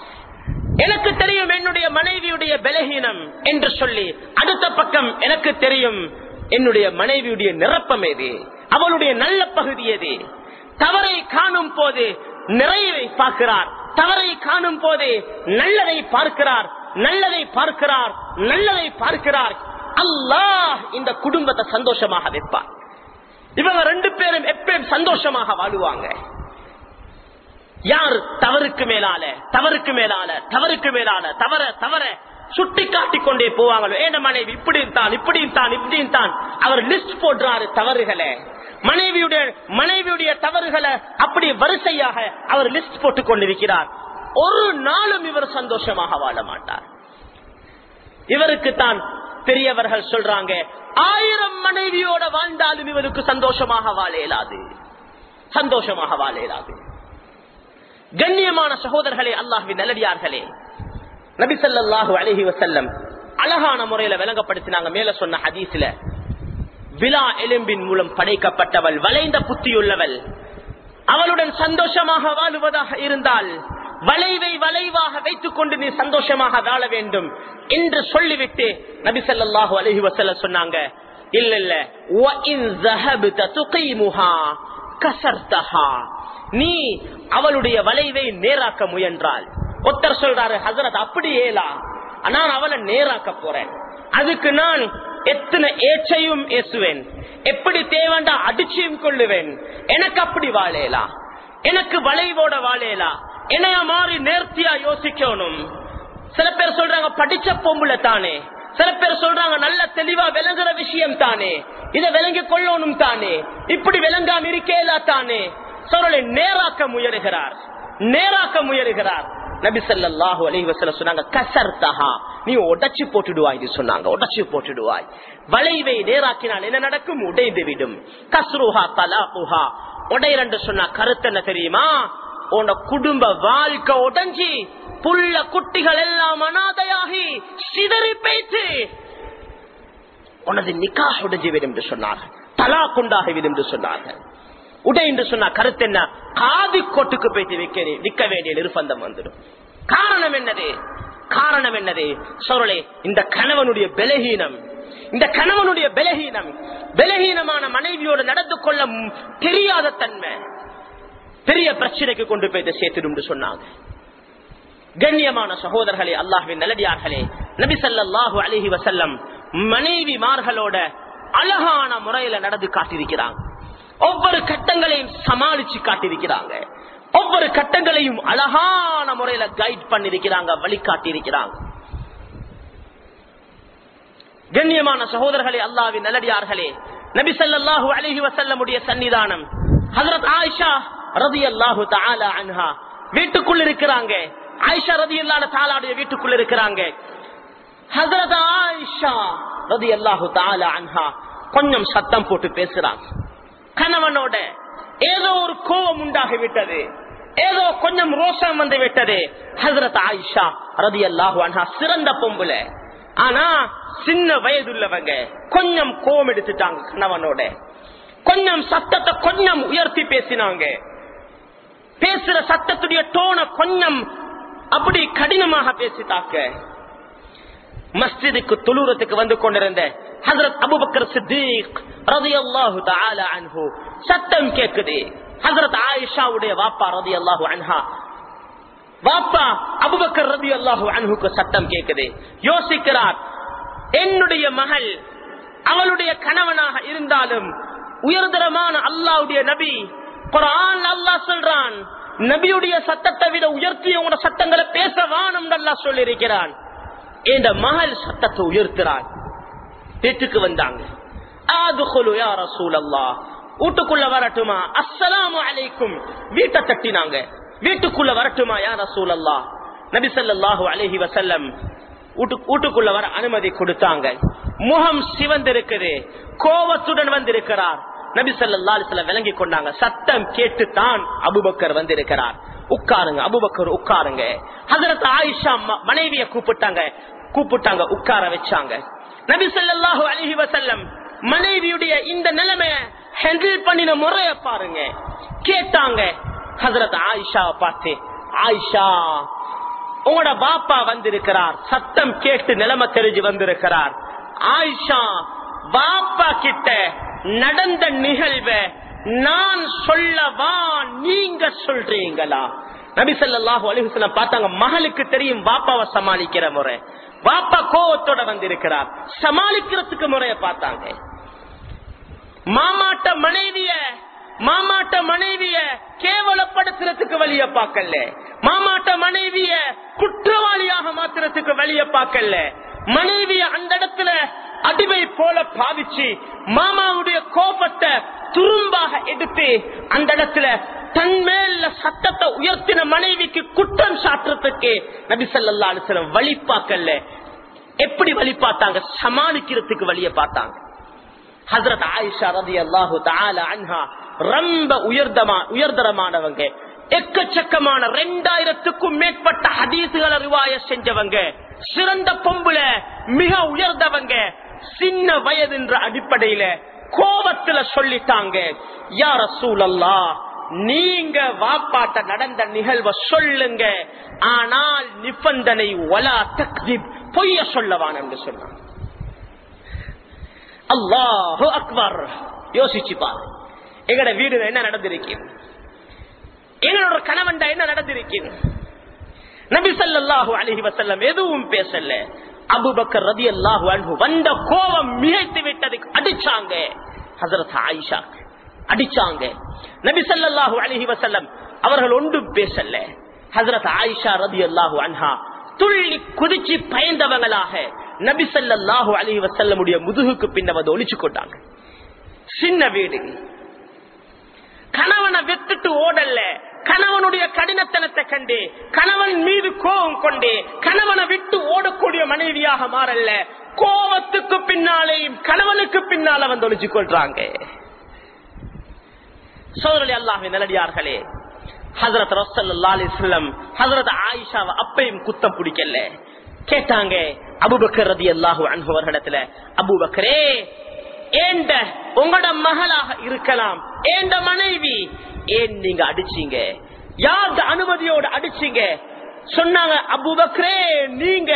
எனக்கு தெரியும் என்னுடைய மனைவியுடைய பலகீனம் என்று சொல்லி அடுத்த பக்கம் எனக்கு தெரியும் என்னுடைய மனைவியுடைய நிரப்பம் எது அவளுடைய நல்ல பகுதி எது தவறை காணும் போது நிறைவை பார்க்கிறார் தவறை காணும் போது நல்லதை பார்க்கிறார் நல்லதை பார்க்கிறார் நல்லதை பார்க்கிறார் அல்லாஹ் இந்த குடும்பத்தை சந்தோஷமாக வைப்பார் இவங்க ரெண்டு பேரும் எப்பயும் சந்தோஷமாக வாழுவாங்க யார் தவறுக்கு மேலால தவறுக்கு மேலால தவறுக்கு மேலால தவற தவற சுட்டி காட்டிக் கொண்டே போவாங்களோ ஏன மனைவி இப்படி தான் இப்படி தான் இப்படி தான் அவர் லிஸ்ட் போடுறாரு தவறுகளை மனைவியுடைய மனைவியுடைய தவறுகளை அப்படி வரிசையாக அவர் லிஸ்ட் போட்டுக் கொண்டிருக்கிறார் ஒரு நாளும் இவர் சந்தோஷமாக வாழ மாட்டார் இவருக்கு தான் பெரியவர்கள் சொல்றாங்க ஆயிரம் மனைவியோட வாழ்ந்தாலும் இவருக்கு சந்தோஷமாக வாழ இயலாது சந்தோஷமாக வாழ இயலாது கண்ணியமான சகோதரர்களே அல்லாஹுவின் நல்லடியார்களே நபி ஸல்லல்லாஹு அலைஹி வஸல்லம் அழகான முறையில விளங்கப்படுத்தினாங்க மேல சொன்ன ஹதீஸ்ல விழா எலும்பின் மூலம் படைக்கப்பட்டவள் வளைந்த புத்தியுள்ளவள் அவளுடன் சந்தோஷமாக வாழுவதாக இருந்தால் வளைவை வளைவாக வைத்துக் கொண்டு நீ சந்தோஷமாக வாழ வேண்டும் என்று சொல்லிவிட்டு நபி ஸல்லல்லாஹு அலைஹி வஸல்லம் சொன்னாங்க இல்ல இல்ல وَإِنْ ذَهَبْتَ تُقِيمُهَا كَسَرْتَهَا நீ அவளுடைய வளைவை நேராக்க முயன்றால் ஒருத்தர் சொல்றாரு ஹசரத் அப்படி ஏலா நான் அவளை நேராக்க போறேன் அதுக்கு நான் எத்தனை ஏச்சையும் ஏசுவேன் எப்படி தேவண்டா அடிச்சியும் கொள்ளுவேன் எனக்கு அப்படி வாழேலா எனக்கு வளைவோட வாழேலா என்னைய மாறி நேர்த்தியா யோசிக்கணும் சில பேர் சொல்றாங்க படிச்ச பொம்புல தானே சில பேர் சொல்றாங்க நல்ல தெளிவா விளங்குற விஷயம் தானே இதை விளங்கி கொள்ளணும் தானே இப்படி விளங்காம இருக்கேலா தானே சொல்ல நேராக்க முயலுகிறார் நேராக்க முயலுகிறார் நபி ஸல்லல்லாஹு அலைஹி வஸல்லம் சொன்னாங்க கசர்தஹா நீ உடைச்சு போட்டுடுவாய் இது சொன்னாங்க உடைச்சு போட்டுடுவாய் வளைவை நேராக்கினால் என்ன நடக்கும் உடைந்து விடும் கஸ்ருஹா தலாகுஹா உடைரண்டு சொன்னா கருத்து என்ன தெரியுமா உன குடும்ப வாழ்க்கை உடைஞ்சி புள்ள குட்டிகள் எல்லாம் அனாதையாகி சிதறி பேச்சு உனது நிக்கா உடைஞ்சுவிடும் என்று சொன்னார்கள் தலா கொண்டாகிவிடும் என்று சொன்னார்கள் உடை என்று சொன்னா கருத்து என்ன காதி கோட்டுக்கு போயிட்டு விற்க விற்க வேண்டிய நிர்பந்தம் வந்துடும் காரணம் என்னது காரணம் என்னது சொல்லே இந்த கணவனுடைய பலகீனம் இந்த கணவனுடைய பலகீனம் பலகீனமான மனைவியோடு நடந்து கொள்ள ம்- தெரியாத தன்மை பெரிய பிரச்சனைக்கு கொண்டு போய் சேர்த்துடும் சொன்னாங்க கண்ணியமான சகோதரர்களே அல்லாஹ்வின் நல்லடியார்களே நபி ஸல்லல்லாஹு அலைஹி வஸல்லம் மனைவிமார்களோட அழகான முறையில நடந்து காட்டியிருக்கிறாங்க ஒவ்வொரு கட்டங்களையும் சமாளிச்சு காட்டியிருக்கிறாங்க ஒவ்வொரு கட்டங்களையும் அழகான முறையில கைட் பண்ணிருக்கிறாங்க வழிகாட்டி இருக்கிறாங்க கண்ணியமான சகோதரர்களே அல்லாவின் நல்லடியார்களே நபி ஸல்லல்லாஹு அலைஹி வஸல்லமுடைய சன்னிதானம் ஹஜரத் ஆயிஷா ரலியல்லாஹு தஆலா அன்ஹா வீட்டுக்குள்ள இருக்கிறாங்க ஆயிஷா ரலியல்லாஹு தஆலாவுடைய வீட்டுக்குள்ள இருக்கிறாங்க ஹஜரத் ஆயிஷா ரலியல்லாஹு தஆலா அன்ஹா கொஞ்சம் சத்தம் போட்டு பேசுறாங்க கணவனோட ஏதோ ஒரு கோபம் உண்டாகி விட்டது ஏதோ கொஞ்சம் ரோஷம் வந்து விட்டது ஹசரத் ஆயிஷா ரதி அல்லாஹு அன்ஹா சிறந்த பொம்புல ஆனா சின்ன வயதுள்ளவங்க கொஞ்சம் கோபம் எடுத்துட்டாங்க கணவனோட கொஞ்சம் சத்தத்தை கொஞ்சம் உயர்த்தி பேசினாங்க பேசுற சத்தத்துடைய டோனை கொஞ்சம் அப்படி கடினமாக பேசிட்டாக்க மஸ்ஜிதுக்கு தொழுறதுக்கு வந்து கொண்டிருந்த ஹசரத் அபுபக்கர் சித்திக் ரதியல்லாஹு தஆலா அன்ஹு சத்தம் கேக்குது ஹசரத் ஆயிஷாவுடைய வாப்பா ரதியல்லாஹு அன்ஹா வாப்பா அபுபக்கர் ரதியல்லாஹு அன்ஹுக்கு சத்தம் கேக்குது யோசிக்கிறார் என்னுடைய மகள் அவளுடைய கணவனாக இருந்தாலும் உயர்தரமான அல்லாஹ்வுடைய நபி குர்ஆன் அல்லாஹ் சொல்றான் நபியுடைய சத்தத்தை விட உயர்த்திய உங்களோட சத்தங்களை பேச வானம் அல்லாஹ் சொல்லியிருக்கிறான் என்ற மகள் சத்தத்தை உயர்த்துறான் வீட்டுக்கு வந்தாங்க ஆதுகுலு யா ரசூலல்லாஹ் வீட்டுக்குள்ள வரட்டுமா அஸ்ஸலாமு அலைக்கும் வீட்டை தட்டினாங்க வீட்டுக்குள்ள வரட்டுமா யா ரசூலல்லாஹ் நபி ஸல்லல்லாஹு அலைஹி வஸல்லம் வீட்டு- வீட்டுக்குள்ள வர அனுமதி கொடுத்தாங்க முகம் சிவந்திருக்குது கோபத்துடன் வந்திருக்கிறார் நபி ஸல்லல்லாஹு அலைஹி வஸல்லம் விளங்கி கொண்டாங்க சத்தம் கேட்டுத்தான் அபூபக்கர் வந்திருக்கிறார் உட்காருங்க அபூபக்கர் உட்காருங்க ஹஜரத் ஆயிஷா ம- மனைவிய கூப்பிட்டாங்க கூப்பிட்டாங்க உட்கார வச்சாங்க நபி ஸல்லல்லாஹு அலைஹி வஸல்லம் மனைவியுடைய இந்த நிலைமைய ஹேண்டில் பண்ணின முறைய பாருங்க கேட்டாங்க ஹஜரத் ஆயிஷா பார்த்து ஆயிஷா உங்களோட பாப்பா வந்திருக்கிறார் சத்தம் கேட்டு நிலைமை தெரிஞ்சு வந்திருக்கிறார் ஆயிஷா பாப்பா கிட்ட நடந்த நிகழ்வை நான் சொல்லவா நீங்க சொல்றீங்களா நபி ஸல்லல்லாஹு அலைஹி வஸல்லம் பார்த்தாங்க மகளுக்கு தெரியும் பாப்பாவை சமாளிக்கிற முறை பாப்பா கோவத்தோட வந்திருக்கிறார் சமாளிக்கிறதுக்கு முறைய பார்த்தாங்க மாமாட்ட மனைவிய மாமாட்ட மனைவிய கேவலப்படுத்துறதுக்கு வழிய பார்க்கல மாமாட்ட மனைவிய குற்றவாளியாக மாத்துறதுக்கு வழிய பார்க்கல மனைவிய அந்த இடத்துல அடிமை போல பாவிச்சு மாமாவுடைய கோபத்தை துரும்பாக எடுத்து அந்த இடத்துல தன் மேல சத்தத்தை உயர்த்தின மனைவிக்கு குற்றம் சாட்டுறதுக்கு நபி ஸல்லல்லாஹு அலைஹி வஸல்லம் வழி பார்க்கல எப்படி வழி பார்த்தாங்க சமாளிக்கிறதுக்கு வழிய பார்த்தாங்க ஹசரத் ஆயிஷா ரதி அல்லாஹு அன்ஹா ரொம்ப உயர்தமா உயர்தரமானவங்க எக்கச்சக்கமான ரெண்டாயிரத்துக்கும் மேற்பட்ட ஹதீசுகளை ரிவாய செஞ்சவங்க சிறந்த பொம்புல மிக உயர்ந்தவங்க சின்ன வயதுன்ற அடிப்படையில கோபத்துல சொல்லிட்டாங்க யார சூழல்லா நீங்க வாப்பாட்ட நடந்த நிகழ்வை சொல்லுங்க ஆனால் நிபந்தனை வலா தக்திப் பொய்ய சொல்லவான் என்று சொன்னான் அல்லாஹு அக்பர் யோசிச்சு பாரு எங்கட வீடுல என்ன நடந்திருக்கு எங்களோட கணவன் என்ன நடந்திருக்கு நபி ஸல்லல்லாஹு அலைஹி வஸல்லம் எதுவும் பேசல அபூபக்கர் ரலியல்லாஹு அன்ஹு வந்த கோபம் மிகைத்து விட்டது அடிச்சாங்க ஹஜரத் ஆயிஷா அடிச்சாங்க நபி ஸல்லல்லாஹு அலைஹி வஸல்லம் அவர்கள் ஒன்றும் பேசல ஹஜரத் ஆயிஷா ரலியல்லாஹு அன்ஹா துள்ளி குதிச்சு பயந்தவங்களாக நபி ஸல்லல்லாஹு அலைஹி வஸல்லமுடைய முதுகுக்கு பின்ன வந்து ஒளிச்சு கொண்டாங்க சின்ன வீடு கணவனை வெத்துட்டு ஓடல்ல கணவனுடைய கடினத்தனத்தை கண்டு கணவன் மீது கோபம் கொண்டு கணவனை விட்டு ஓடக்கூடிய மனைவியாக மாறல்ல கோபத்துக்கு பின்னாலேயும் கணவனுக்கு பின்னால வந்து ஒளிச்சு கொள்றாங்க சோதரலி அல்லாஹின் நல்லடியார்களே ஹசரத் ரசல்லா அலிஸ்லம் ஹசரத் ஆயிஷாவை அப்பையும் குத்தம் பிடிக்கல கேட்டாங்க அபுபக்கர் ரதி அல்லாஹு அன்பவர்களிடத்துல அபுபக்கரே ஏண்ட உங்களோட மகளாக இருக்கலாம் ஏண்ட மனைவி ஏன் நீங்க அடிச்சீங்க யார் அனுமதியோட அடிச்சீங்க சொன்னாங்க அபுபக்கரே நீங்க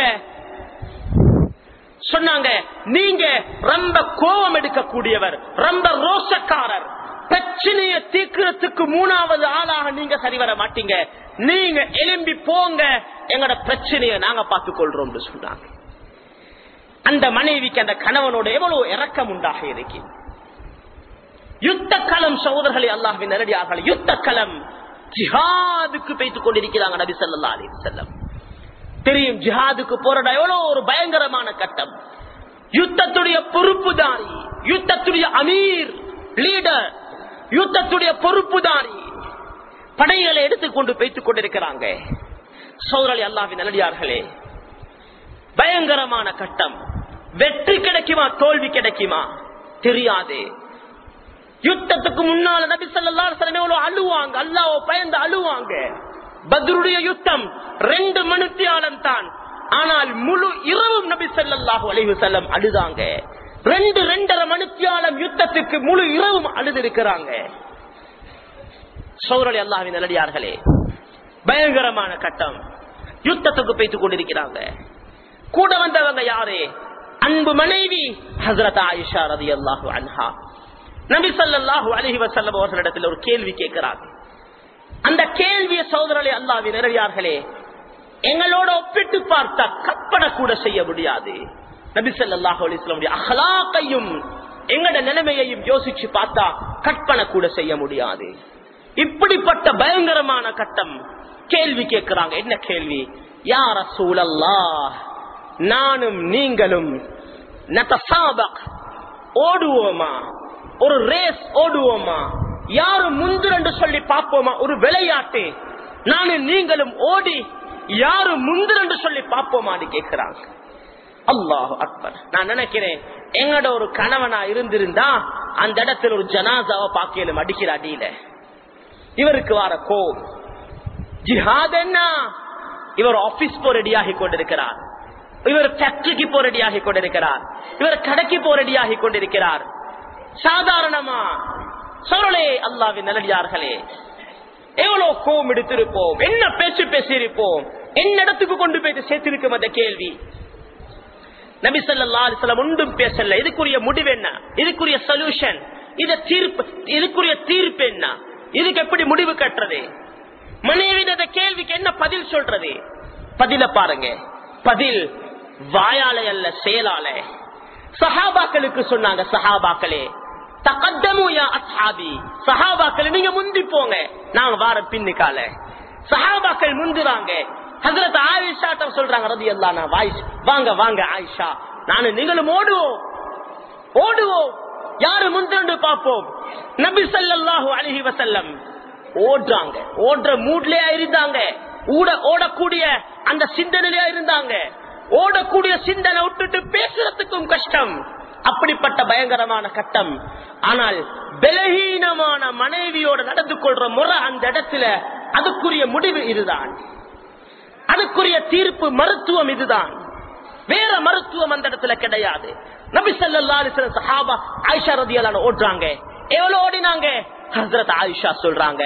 சொன்னாங்க நீங்க ரொம்ப கோபம் எடுக்கக்கூடியவர் ரொம்ப ரோசக்காரர் பிரச்சனைய தீர்க்கிறதுக்கு மூணாவது ஆளாக நீங்க சரி வர மாட்டீங்க நீங்க எலும்பி போங்க எங்கட பிரச்சனைய நாங்க பார்த்துக் கொள்றோம் சொன்னாங்க அந்த மனைவிக்கு அந்த கணவனோட எவ்வளவு இறக்கம் உண்டாக இருக்கு யுத்த களம் சகோதரர்களே அல்லாஹின் நேரடியாக யுத்த களம் ஜிஹாதுக்கு பேசிக் கொண்டிருக்கிறாங்க நபி சொல்லா அலி செல்லம் தெரியும் ஜிஹாதுக்கு போராட எவ்வளவு ஒரு பயங்கரமான கட்டம் யுத்தத்துடைய பொறுப்புதாரி யுத்தத்துடைய அமீர் லீடர் யுத்தத்துடைய பொறுப்புதாரி படைகளை எடுத்துக்கொண்டு பேசிக் கொண்டிருக்கிறாங்க சௌரலி அல்லாவின் நல்லடியார்களே பயங்கரமான கட்டம் வெற்றி கிடைக்குமா தோல்வி கிடைக்குமா தெரியாது யுத்தத்துக்கு முன்னால நபி சொல்லா அழுவாங்க அல்லாவோ பயந்து அழுவாங்க பத்ருடைய யுத்தம் ரெண்டு மணித்தியாலம் தான் ஆனால் முழு இரவும் நபி ஸல்லல்லாஹு அலைஹி வஸல்லம் அழுதாங்க ரெண்டு ரெண்டரை மணித்தியாலம் யுத்தத்துக்கு முழு இரவும் அழுதிருக்கிறாங்க சௌரலி அல்லாஹ்வின் நல்லடியார்களே பயங்கரமான கட்டம் யுத்தத்துக்கு பேசிக் கொண்டிருக்கிறாங்க கூட வந்தவங்க யாரு அன்பு மனைவி ஹசரத் ஆயிஷா ரதி அல்லாஹு அன்ஹா நபி ஸல்லல்லாஹு அலைஹி வஸல்லம் அவர்களிடத்தில் ஒரு கேள்வி கேட்கிறாங்க அந்த கேள்வியை சோதரலை அல்லாவின் நிறையார்களே எங்களோட ஒப்பிட்டு பார்த்தா கற்பனை கூட செய்ய முடியாது நபி ஸல்லல்லாஹு அலைஹி வஸல்லம் அஹ்லாக்கையும் எங்கட நிலைமையையும் யோசிச்சு பார்த்தா கற்பனை கூட செய்ய முடியாது இப்படிப்பட்ட பயங்கரமான கட்டம் கேள்வி கேட்கிறாங்க என்ன கேள்வி யார சூழல்லாஹ் நானும் நீங்களும் நதசாபக் ஓடுவோமா ஒரு ரேஸ் ஓடுவோமா யாரு முந்துரண்டு சொல்லி பார்ப்போமா ஒரு விளையாட்டு நானும் நீங்களும் ஓடி யாரு முந்துரண்டு சொல்லி பார்ப்போமான்னு கேட்கிறாங்க அல்லாஹ் அக்பர் நான் நினைக்கிறேன் எங்கட ஒரு கணவனா இருந்திருந்தா அந்த இடத்துல ஒரு ஜனாசாவை பாக்கியலும் அடிக்கிற அடியில இவருக்கு வர கோம் ஜிஹாத் என்ன இவர் ஆபீஸ் போ ரெடியாகி கொண்டிருக்கிறார் இவர் ஃபேக்டரிக்கு போ ரெடியாகி கொண்டிருக்கிறார் இவர் கடைக்கு போ ரெடியாகி கொண்டிருக்கிறார் சாதாரணமா சொல்லலே அல்லாவின் நல்லடியார்களே எவ்வளவு கோம் எடுத்திருப்போம் என்ன பேச்சு பேசியிருப்போம் என்ன இடத்துக்கு கொண்டு போய் சேர்த்திருக்கும் அந்த கேள்வி நபி சொல்லா அலிஸ்லாம் ஒன்றும் பேசல இதுக்குரிய முடிவு என்ன இதுக்குரிய சொல்யூஷன் இத தீர்ப்பு இதுக்குரிய தீர்ப்பு என்ன இதுக்கு எப்படி முடிவு கட்டுறது மனைவின் அந்த கேள்விக்கு என்ன பதில் சொல்றது பதில பாருங்க பதில் வாயால அல்ல செயலால சஹாபாக்களுக்கு சொன்னாங்க சஹாபாக்களே தகத்தமுயா அஸ்ஹாபி சஹாபாக்கள் நீங்க முந்தி போங்க நாங்க வார பின்னுக்கால சஹாபாக்கள் முந்துறாங்க ஹசரத் ஆயிஷா சொல்றாங்க ரதி அல்லா நான் வாய்ஸ் வாங்க வாங்க ஆயிஷா நானு நீங்களும் ஓடுவோம் ஓடுவோம் யாரு முந்திரண்டு பார்ப்போம் நபி ஸல்லல்லாஹு அலைஹி வஸல்லம் ஓடுறாங்க ஓடுற மூட்லயா இருந்தாங்க ஊட ஓடக்கூடிய அந்த சிந்தனையா இருந்தாங்க ஓடக்கூடிய சிந்தனை விட்டுட்டு பேசுறதுக்கும் கஷ்டம் அப்படிப்பட்ட பயங்கரமான கட்டம் ஆனால் பலகீனமான மனைவியோட நடந்து கொள்ற முறை அந்த இடத்துல அதுக்குரிய முடிவு இதுதான் அதுக்குரிய தீர்ப்பு மருத்துவம் இதுதான் வேற மருத்துவம் அந்த இடத்துல கிடையாது நபி ஸல்லல்லாஹு அலைஹி வஸல்லம் சஹாபா ஆயிஷா ரலியல்லாஹு ஓடுறாங்க எவ்வளவு ஓடினாங்க ஹஸ்ரத் ஆயிஷா சொல்றாங்க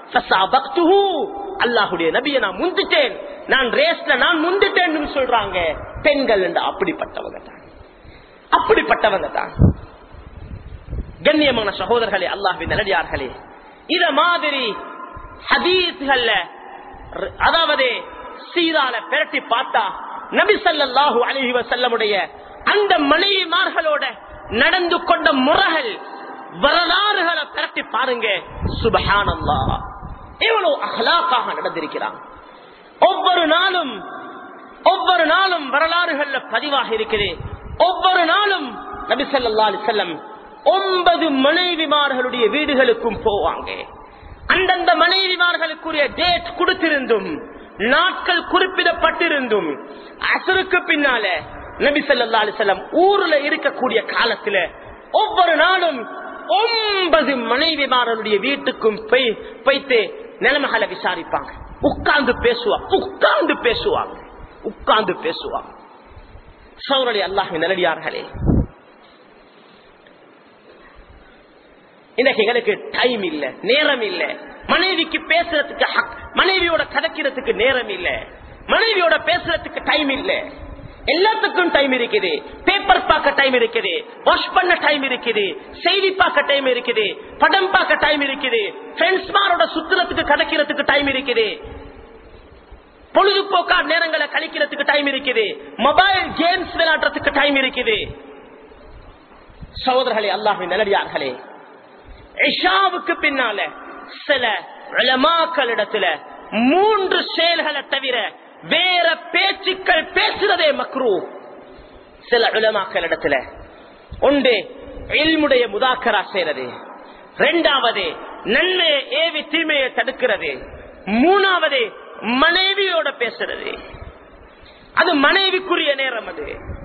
அல்லாஹுடைய நபியை நான் முந்திட்டேன் நான் ரேஸ்ல நான் முந்திட்டேன் சொல்றாங்க பெண்கள் என்று அப்படிப்பட்டவங்க தான் அப்படிப்பட்டவங்க தான் கண்ணியமான சகோதரர்களே அல்லாஹின் நல்லடியார்களே இத மாதிரி ஹதீஸ்கள்ல அதாவது சீரால பிரட்டி பார்த்தா நபி ஸல்லல்லாஹு அலைஹி வஸல்லமுடைய அந்த மனைவிமார்களோட நடந்து கொண்ட முறைகள் வரலாறுகளை பிரட்டி பாருங்க சுபஹானல்லாஹ் எவ்வளவு அஹ்லாக்காக நடந்திருக்கிறான் ஒவ்வொரு நாளும் ஒவ்வொரு நாளும் வரலாறுகள்ல பதிவாக இருக்குது ஒவ்வொரு நாளும் நபி ஸல்லல்லாஹு அலைஹி வஸல்லம் ஒன்பது மனைவிமார்களுடைய வீடுகளுக்கும் போவாங்க அந்தந்த மனைவிமார்களுக்குரிய டேட் கொடுத்திருந்தும் நாட்கள் குறிப்பிடப்பட்டிருந்தும் அசருக்கு பின்னால நபி ஸல்லல்லாஹு அலைஹி வஸல்லம் ஊர்ல இருக்கக்கூடிய காலத்துல ஒவ்வொரு நாளும் ஒன்பது மனைவிமார்களுடைய வீட்டுக்கும் போய் போய்த்து நிலைமைகளை விசாரிப்பாங்க உட்கார்ந்து பேசுவாங்க உட்கார்ந்து பேசுவாங்க உட்கார்ந்து பேசுவாங்க சௌரலி அல்லாஹ் நல்லடியார்களே இன்னைக்கு எங்களுக்கு டைம் இல்ல நேரம் இல்ல மனைவிக்கு பேசுறதுக்கு ஹக்- மனைவியோட கதைக்கிறதுக்கு நேரம் இல்ல மனைவியோட பேசுறதுக்கு டைம் இல்ல எல்லாத்துக்கும் டைம் இருக்குது பேப்பர் பார்க்க டைம் இருக்குது வாஷ் பண்ண டைம் இருக்குது செய்தி பார்க்க டைம் இருக்குது படம் பார்க்க டைம் இருக்குது ஃப்ரெண்ட்ஸ்மாரோட சுத்துறதுக்கு கதைக்கிறதுக்கு டைம் இருக்குது பொழுதுபோக்கா நேரங்களை கழிக்கிறதுக்கு டைம் இருக்குது மொபைல் கேம்ஸ் விளையாடுறதுக்கு டைம் இருக்குது சகோதரர்களே அல்லாஹின் நல்லடியார்களே இஷாவுக்கு பின்னால சில உலமாக்களிடத்துல மூன்று செயல்களை தவிர வேற பேச்சுக்கள் பேசுறதே மக்ரூ சில உலமாக்களிடத்துல ஒன்று இல்முடைய முதாக்கரா செய்யறது இரண்டாவது நன்மையை ஏவி தீமையை தடுக்கிறது மூணாவது மனைவியோட பேசுறது அது மனைவிக்குரிய நேரம் அது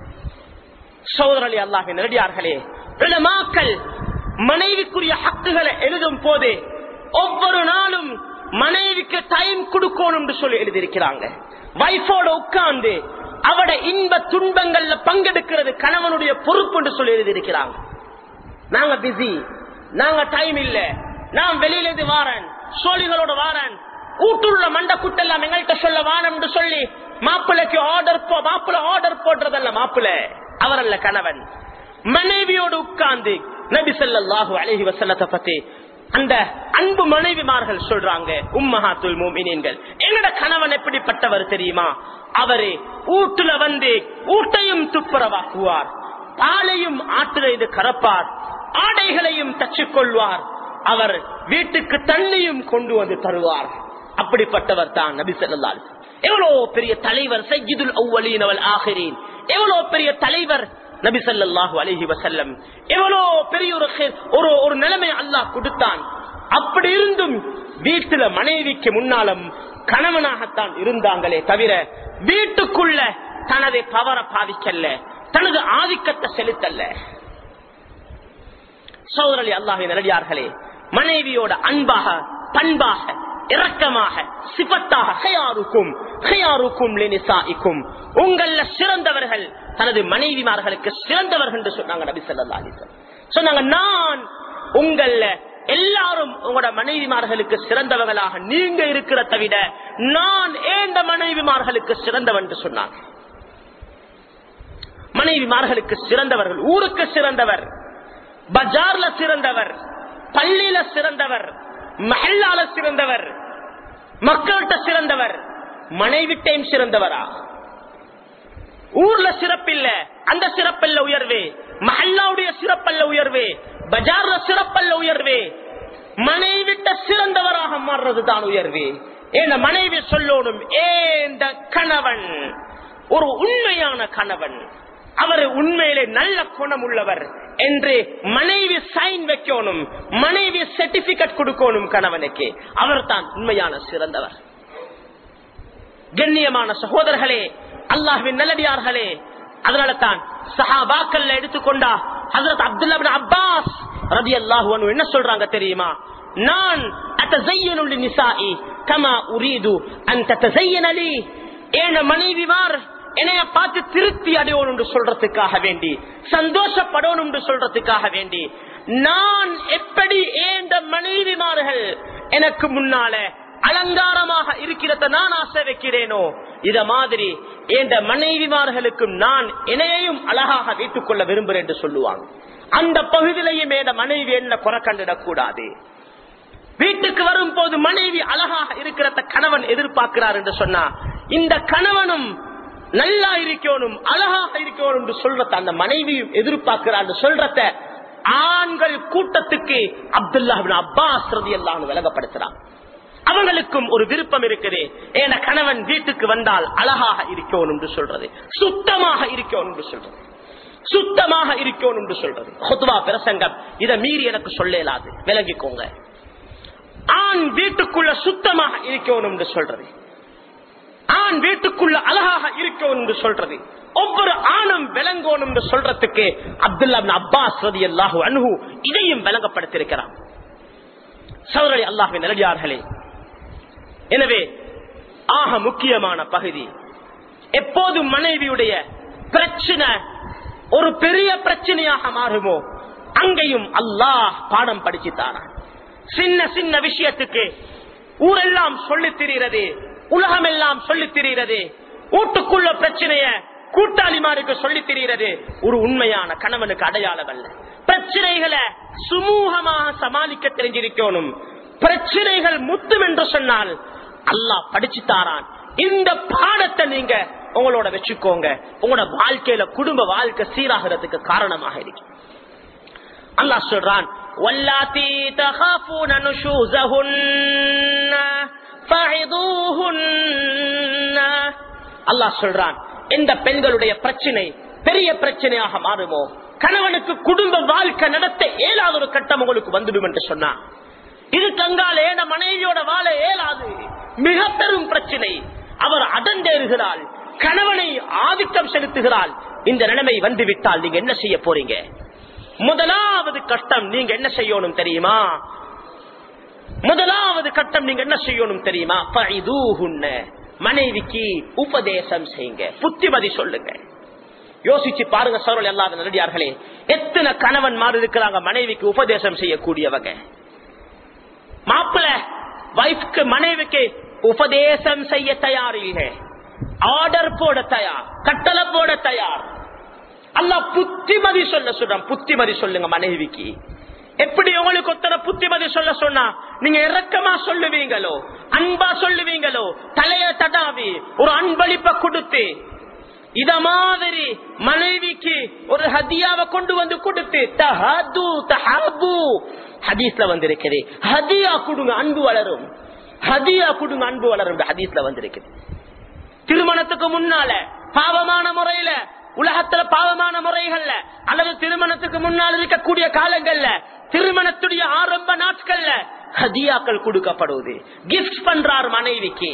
சோதரலி அல்லாஹ் நெடியார்களே உலமாக்கள் மனைவிக்குரிய ஹக்குகளை எழுதும் போது ஒவ்வொரு நாளும் மனைவிக்கு டைம் கொடுக்கணும் என்று சொல்லி எழுதியிருக்கிறாங்க வைஃபோட உட்கார்ந்து அவட இன்ப துன்பங்கள்ல பங்கெடுக்கிறது கணவனுடைய பொறுப்பு என்று சொல்லி எழுதியிருக்கிறாங்க நாங்க பிஸி நாங்க டைம் இல்ல நான் வெளியில இருந்து வாரன் சோழிகளோட வாரன் ஊட்டுள்ள மண்ட குட்டெல்லாம் எங்கள்கிட்ட சொல்ல வாரம் என்று சொல்லி மாப்பிள்ளைக்கு ஆர்டர் மாப்பிள்ள ஆர்டர் போடுறதல்ல மாப்பிள்ள அவரல்ல கணவன் மனைவியோடு உட்கார்ந்து நபி ஸல்லல்லாஹு அலைஹி வஸல்லத்தை பத்தி அந்த அன்பு மனைவிமார்கள் சொல்றாங்க உம்மஹாத்துல் மூமினீன்கள் என்னோட கணவன் எப்படிப்பட்டவர் தெரியுமா அவரு ஊட்டுல வந்து ஊட்டையும் துப்புரவாக்குவார் பாலையும் ஆற்றுல இது கறப்பார் ஆடைகளையும் தச்சுக் கொள்வார் அவர் வீட்டுக்கு தண்ணியும் கொண்டு வந்து தருவார் அப்படிப்பட்டவர் தான் நபி ஸல்லல்லாஹு அலைஹி வஸல்லம். எவ்வளவு பெரிய தலைவர் சையீதுல் அவ்வலீன் அவல் ஆகிரீன் எவ்வளவு பெரிய தலைவர் நபி ஸல்லல்லாஹு அலைஹி வஸல்லம் எவ்வளவு பெரிய ஒரு ஹைர், ஒரு ஒரு நிலைமை அல்லாஹ் கொடுத்தான் அப்படி இருந்தும் வீட்டுல மனைவிக்கு முன்னாலும் கணவனாகத்தான் இருந்தாங்களே தவிர வீட்டுக்குள்ள தனது பவர பாதிக்கல்ல தனது ஆதிக்கத்தை செலுத்தல்ல சோதரலி அல்லாஹின் நல்லடியார்களே மனைவியோட அன்பாக பண்பாக இரக்கமாக சிபத்தாக ஹயாருக்கும் ஹயாருக்கும் லினிசாஇக்கும் உங்கள சிறந்தவர்கள் தனது மனைவிமார்களுக்கு சிறந்தவர்கள் என்று சொன்னாங்க நபி ஸல்லல்லாஹு அலைஹி வஸல்லம் சொன்னாங்க நான் உங்கள எல்லாரும் உங்களோட மனைவிமார்களுக்கு சிறந்தவர்களாக நீங்க இருக்கிற தவிர நான் ஏந்த மனைவிமார்களுக்கு சிறந்தவன் என்று சொன்னாங்க மனைவிமார்களுக்கு சிறந்தவர்கள் ஊருக்கு சிறந்தவர் பஜார்ல சிறந்தவர் பள்ளியில சிறந்தவர் மஹல்லால சிறந்தவர் மக்கள்கிட்ட சிறந்தவர் மனைவிட்டையும் சிறந்தவரா ஊர்ல சிறப்பில்ல அந்த சிறப்பல்ல உயர்வே மஹல்லாவுடைய சிறப்பல்ல உயர்வே பஜார்ல சிறப்பல்ல உயர்வே மனைவிட்ட சிறந்தவராக மாறுறதுதான் உயர்வே ஏன் மனைவி சொல்லணும் ஏந்த கணவன் ஒரு உண்மையான கணவன் அவர் உண்மையிலே நல்ல குணம் உள்ளவர் என்று மனைவி சைன் வைக்கணும் மனைவி சர்டிபிகேட் கொடுக்கணும் கணவனுக்கு அவர் தான் உண்மையான சிறந்தவர் கண்ணியமான சகோதரர்களே அல்லாஹ்வின் நல்லடியார்களே அதனால தான் சஹாபாக்கள்ல எடுத்துக்கொண்டா ஹசரத் அப்துல்லா பின் அப்பாஸ் ரதி அல்லாஹு என்ன சொல்றாங்க தெரியுமா நான் அத்தசையனு நிசாஇ கமா உரீது அந்த தசையனலி ஏன மனைவிமார் என்னைய பார்த்து திருப்தி அடையணும் என்று சொல்றதுக்காக வேண்டி சந்தோஷப்படணும் என்று சொல்றதுக்காக வேண்டி நான் எப்படி ஏந்த மனைவிமார்கள் எனக்கு முன்னால அலங்காரமாக இருக்கிறத நான் ஆசை வைக்கிறேனோ இத மாதிரி என்ற மனைவிமார்களுக்கும் நான் என்னையும் அழகாக வைத்துக் கொள்ள விரும்புகிறேன் என்று சொல்லுவாங்க அந்த பகுதியிலையும் என் மனைவி என்ன குறை கண்டிடக் கூடாது வீட்டுக்கு வரும் போது மனைவி அழகாக இருக்கிறத கணவன் எதிர்பார்க்கிறார் என்று சொன்னா இந்த கணவனும் நல்லா இருக்கணும் அழகாக இருக்கணும் என்று சொல்றத அந்த மனைவியும் எதிர்பார்க்கிறார் சொல்றத ஆண்கள் கூட்டத்துக்கு அப்துல்லா அப்பாஸ் ரதி எல்லாம் விலகப்படுத்துறான் அவங்களுக்கும் ஒரு விருப்பம் இருக்குது என கணவன் வீட்டுக்கு வந்தால் அழகாக இருக்கணும் என்று சொல்றது சுத்தமாக இருக்கணும் என்று சொல்றது சுத்தமாக இருக்கணும் என்று சொல்றது ஹுத்வா பிரசங்கம் இதை மீறி எனக்கு சொல்லலாது விலகிக்கோங்க ஆண் வீட்டுக்குள்ள சுத்தமாக இருக்கணும் என்று சொல்றது ஆண் வீட்டுக்குள்ள அழகாக இருக்கணும் என்று சொல்றது ஒவ்வொரு ஆணும் விளங்கணும் என்று சொல்றதுக்கு அப்துல்லா அப்பாஸ் ரதி அல்லாஹு அனுகு இதையும் விளங்கப்படுத்திருக்கிறான் சௌரலி அல்லாஹின் நிலடியார்களே எனவே ஆக முக்கியமான பகுதி எப்போது மனைவியுடைய பிரச்சனை ஒரு பெரிய பிரச்சனையாக மாறுமோ அங்கேயும் அல்லாஹ் பாடம் படிச்சுத்தாரான் சின்ன சின்ன விஷயத்துக்கு ஊரெல்லாம் சொல்லித் திரிகிறது உலகம் எல்லாம் சொல்லித் திரிகிறது வீட்டுக்குள்ள பிரச்சனைய கூட்டாளிமாருக்கு சொல்லித் திரிகிறது ஒரு உண்மையான கணவனுக்கு அடையாளம் அல்ல பிரச்சனைகளை சுமூகமாக சமாளிக்க தெரிஞ்சிருக்கணும் பிரச்சனைகள் முத்தும் என்று சொன்னால் அல்லாஹ் படிச்சு தாரான் இந்த பாடத்தை நீங்க உங்களோட வச்சுக்கோங்க உங்களோட வாழ்க்கையில குடும்ப வாழ்க்கை சீராகிறதுக்கு காரணமாக இருக்கு அல்லாஹ் சொல்றான் واللاتي تخافون نشوزهن فعظوهن அல்லாஹ் சொல்றான் எந்த பெண்களுடைய பிரச்சனை பெரிய பிரச்சனையாக மாறுமோ கணவனுக்கு குடும்ப வாழ்க்கை நடத்த இயலாத ஒரு கட்டம் உங்களுக்கு வந்துடும் என்று சொன்னான் இது தங்கால் ஏன மனைவியோட வாழ இயலாது மிக பெரும் பிரச்சனை அவர் அடந்தேறுகிறாள் கணவனை ஆதிக்கம் செலுத்துகிறாள் இந்த நிலைமை வந்துவிட்டால் நீங்க என்ன செய்ய போறீங்க முதலாவது கட்டம் நீங்க என்ன செய்யணும் தெரியுமா முதலாவது கட்டம் நீங்க என்ன செய்யணும் தெரியுமா பைதூஹுன்ன மனைவிக்கு உபதேசம் செய்யுங்க புத்திமதி சொல்லுங்க யோசிச்சு பாருங்க சோழல் அல்லாத நடிகார்களே எத்தனை கணவன் மாறி இருக்கிறாங்க மனைவிக்கு உபதேசம் செய்யக்கூடியவங்க மாப்பிள்ள வைஃப்க்கு மனைவிக்கு உபதேசம் செய்ய தயார் இல்லை ஆர்டர் போட தயார் கட்டளை போட தயார் அல்ல புத்திமதி சொல்ல சொல்றான் புத்திமதி சொல்லுங்க மனைவிக்கு எப்படி உங்களுக்கு ஒத்தனை புத்திமதி சொல்ல சொன்னா நீங்க இறக்கமா சொல்லுவீங்களோ அன்பா சொல்லுவீங்களோ தலைய தடாவி ஒரு அன்பளிப்ப கொடுத்து இத மாதிரி மனைவிக்கு ஒரு ஹதியாவை கொண்டு வந்து கொடுத்து தஹது தஹபு ஹதீஸ்ல வந்திருக்குது ஹதியா கொடுங்க அன்பு வளரும் ஹதியா கொடுங்க அன்பு வளரும் ஹதீஸ்ல வந்திருக்குது திருமணத்துக்கு முன்னால பாவமான முறையில உலகத்துல பாவமான முறைகள்ல அல்லது திருமணத்துக்கு முன்னால் இருக்கக்கூடிய காலங்கள்ல திருமணத்துடைய ஆரம்ப நாட்கள்ல ஹதியாக்கள் கொடுக்கப்படுவது கிஃப்ட் பண்றார் மனைவிக்கு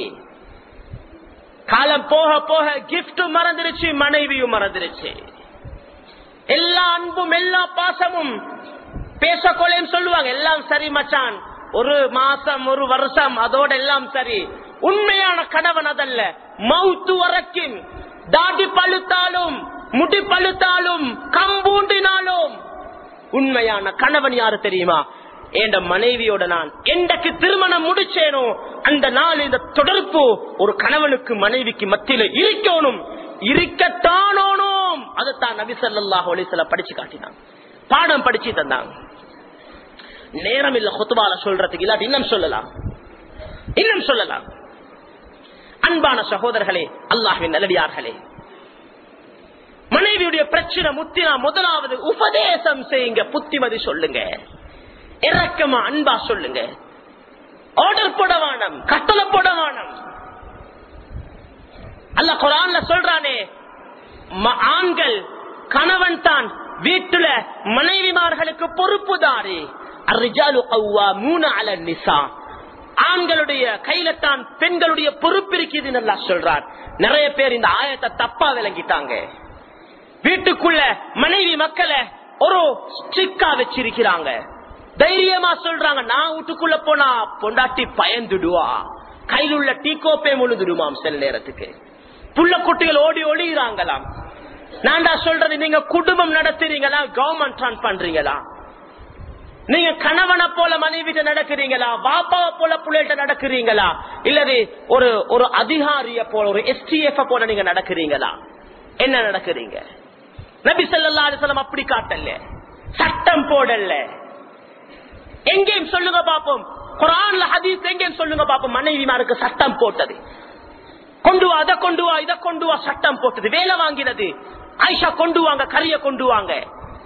காலம் போக போக கிஃப்டும் மறந்துருச்சு மனைவியும் மறந்துருச்சு எல்லா அன்பும் எல்லா பாசமும் பேசக்கொள்ளையும் சொல்லுவாங்க எல்லாம் சரி மச்சான் ஒரு மாசம் ஒரு வருஷம் அதோட எல்லாம் சரி உண்மையான கணவன் அதல்ல மவுத்து வரைக்கும் தாடி பழுத்தாலும் முடி பழுத்தாலும் கம்பூண்டினாலும் உண்மையான கணவன் யாரு தெரியுமா என் மனைவியோட நான் என்றைக்கு திருமணம் முடிச்சேனோ அந்த நாள் இந்த தொடர்பு ஒரு கணவனுக்கு மனைவிக்கு மத்தியில இருக்கணும் இருக்கத்தானோனும் அதுதான் நபி ஸல்லல்லாஹு அலைஹி வஸல்லம் படிச்சு காட்டினான் பாடம் படிச்சு தந்தாங்க நேரம் இல்ல குத்துபால சொல்றதுக்கு இல்லாட்டி இன்னும் சொல்லலாம் இன்னும் சொல்லலாம் அன்பான சகோதரர்களே அல்லாஹின் நல்லடியார்களே மனைவியுடைய பிரச்சனை முத்தினா முதலாவது உபதேசம் செய்யுங்க புத்திமதி சொல்லுங்க இறக்கமா அன்பா சொல்லுங்க ஆர்டர் போட வேணும் கட்டளை போட வேணும் அல்ல குரான்ல சொல்றானே ம- ஆண்கள் கணவன் தான் வீட்டுல மனைவிமார்களுக்கு பொறுப்புதாரி அர்ரிஜாலு கவ்வாமூன அல நிசா ஆண்களுடைய கையில தான் பெண்களுடைய பொறுப்பு இருக்குதுன்னு நல்லா சொல்றார் நிறைய பேர் இந்த ஆயத்தை தப்பா விளங்கிட்டாங்க வீட்டுக்குள்ள மனைவி மக்களை ஒரு ஸ்ட்ரிக்கா வச்சிருக்கிறாங்க தைரியமா சொல்றாங்க நான் வீட்டுக்குள்ள போனா பொண்டாட்டி பயந்துடுவா கையில் உள்ள டீ கோப்பே முழுதுடுமாம் சில நேரத்துக்கு புள்ள குட்டிகள் ஓடி ஒளிகிறாங்களாம் நான்டா சொல்றது நீங்க குடும்பம் நடத்துறீங்களா கவர்மெண்ட் ரன் பண்றீங்களா நீங்க கணவனை போல மனைவிட்ட நடக்கிறீங்களா பாப்பாவை போல புள்ளைகிட்ட நடக்கிறீங்களா இல்லது ஒரு ஒரு அதிகாரிய போல ஒரு எஸ்டிஎஃப் போல நீங்க நடக்கிறீங்களா என்ன நடக்கிறீங்க நபி ஸல்லல்லாஹு அலைஹி வஸல்லம் அப்படி காட்டல சட்டம் போடல எங்கேயும் சொல்லுங்க பாப்போம் குரான்ல ஹதீஸ் எங்கேயும் சொல்லுங்க பாப்போம் மனைவிமாருக்கு சட்டம் போட்டது கொண்டு வா அதை கொண்டு வா இதை கொண்டு வா சட்டம் போட்டது வேலை வாங்கினது ஆயிஷா கொண்டு வாங்க கரிய கொண்டு வாங்க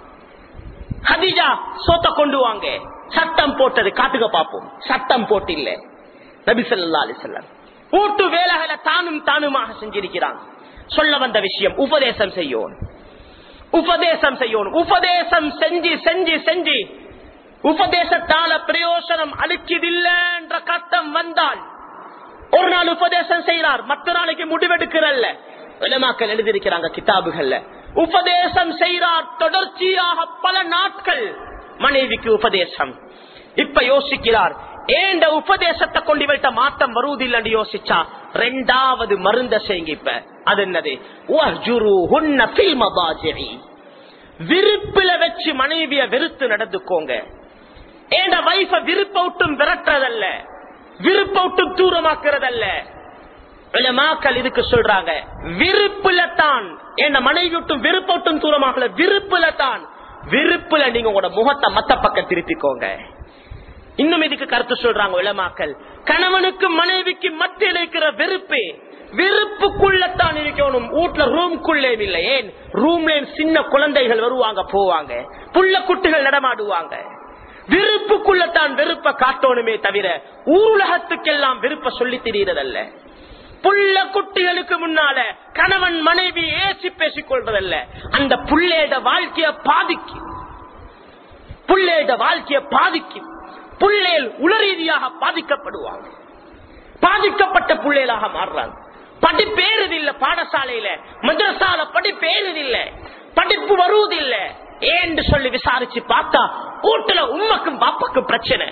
ஹதீஜா சோத்த கொண்டு வாங்க சட்டம் போட்டது காட்டுக பாப்போம் சட்டம் போட்டு இல்ல நபி ஸல்லல்லாஹு அலைஹி வஸல்லம் கூட்டு வேலைகளை தானும் தானுமாக செஞ்சிருக்கிறாங்க சொல்ல வந்த விஷயம் உபதேசம் செய்யணும் உபதேசம் செய்யணும் உபதேசம் செஞ்சு செஞ்சு செஞ்சு உபதேசத்தால பிரயோசனம் அளிக்கதில்லைன்ற கட்டம் வந்தால் ஒரு நாள் உபதேசம் செய்யறார் மற்ற நாளைக்கு முடிவெடுக்கிறல்ல விளமாக்கள் எழுதியிருக்கிறாங்க கிதாபுகள்ல உபதேசம் செய்கிறார் தொடர்ச்சியாக பல நாட்கள் மனைவிக்கு உபதேசம் இப்ப யோசிக்கிறார் ஏண்ட உபதேசத்தை கொண்டு இவள்கிட்ட மாற்றம் வருவதில்லைன்னு யோசிச்சா ரெண்டாவது மருந்த செய்யுங்க இப்ப அது என்னது வஹ்ஜுருஹுன்ன ஃபில் மபாஜிஇ. விருப்பில வச்சு மனைவிய வெறுத்து நடந்துக்கோங்க ஏண்ட வைஃப விருப்பவுட்டும் விரட்டுறதல்ல விருப்பவுட்டும் தூரமாக்குறதல்ல மாக்கள் இதுக்கு சொல்றாங்க விருப்புல தான் என்ன மனைவி விட்டும் விருப்பட்டும் தூரமாகல விருப்புல தான் விருப்புல நீங்க உங்களோட முகத்தை மத்த பக்கம் திருப்பிக்கோங்க இன்னும் இதுக்கு கருத்து சொல்றாங்க உலமாக்கள் கணவனுக்கு மனைவிக்கு மத்தியில் இருக்கிற வெறுப்பு வெறுப்புக்குள்ளத்தான் இருக்கணும் வீட்டுல ரூம்குள்ளே இல்லை ஏன் ரூம்ல சின்ன குழந்தைகள் வருவாங்க போவாங்க புள்ள குட்டிகள் நடமாடுவாங்க விருப்புக்குள்ளத்தான் வெறுப்ப காட்டணுமே தவிர ஊரகத்துக்கெல்லாம் வெறுப்ப சொல்லி தெரிகிறதல்ல புள்ள குட்டிகளுக்கு முன்னால கணவன் மனைவி ஏசி பேசிக் கொள்றதல்ல அந்த புள்ளையோட வாழ்க்கைய பாதிக்கும் புள்ளையோட வாழ்க்கைய பாதிக்கும் புள்ளேல் உளரீதியாக பாதிக்கப்படுவாங்க பாதிக்கப்பட்ட புள்ளைகளாக மாறுறாங்க படிப்பேறுதில்ல பாடசாலையில மதரசால படிப்பேறுதில்ல படிப்பு வருவதில்ல ஏன்னு சொல்லி விசாரிச்சு பார்த்தா வீட்டுல உண்மைக்கும் பாப்பாக்கும் பிரச்சனை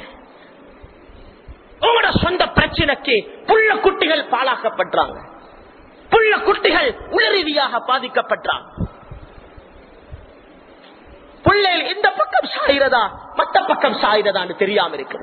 உங்களோட சொந்த பிரச்சனைக்கு புள்ள குட்டிகள் பாழாக்கப்படுறாங்க புள்ள குட்டிகள் உளரீதியாக பாதிக்கப்படுறாங்க பிள்ளைகள் இந்த பக்கம் சாயிறதா மத்த பக்கம் சாயிறதான்னு தெரியாம இருக்கு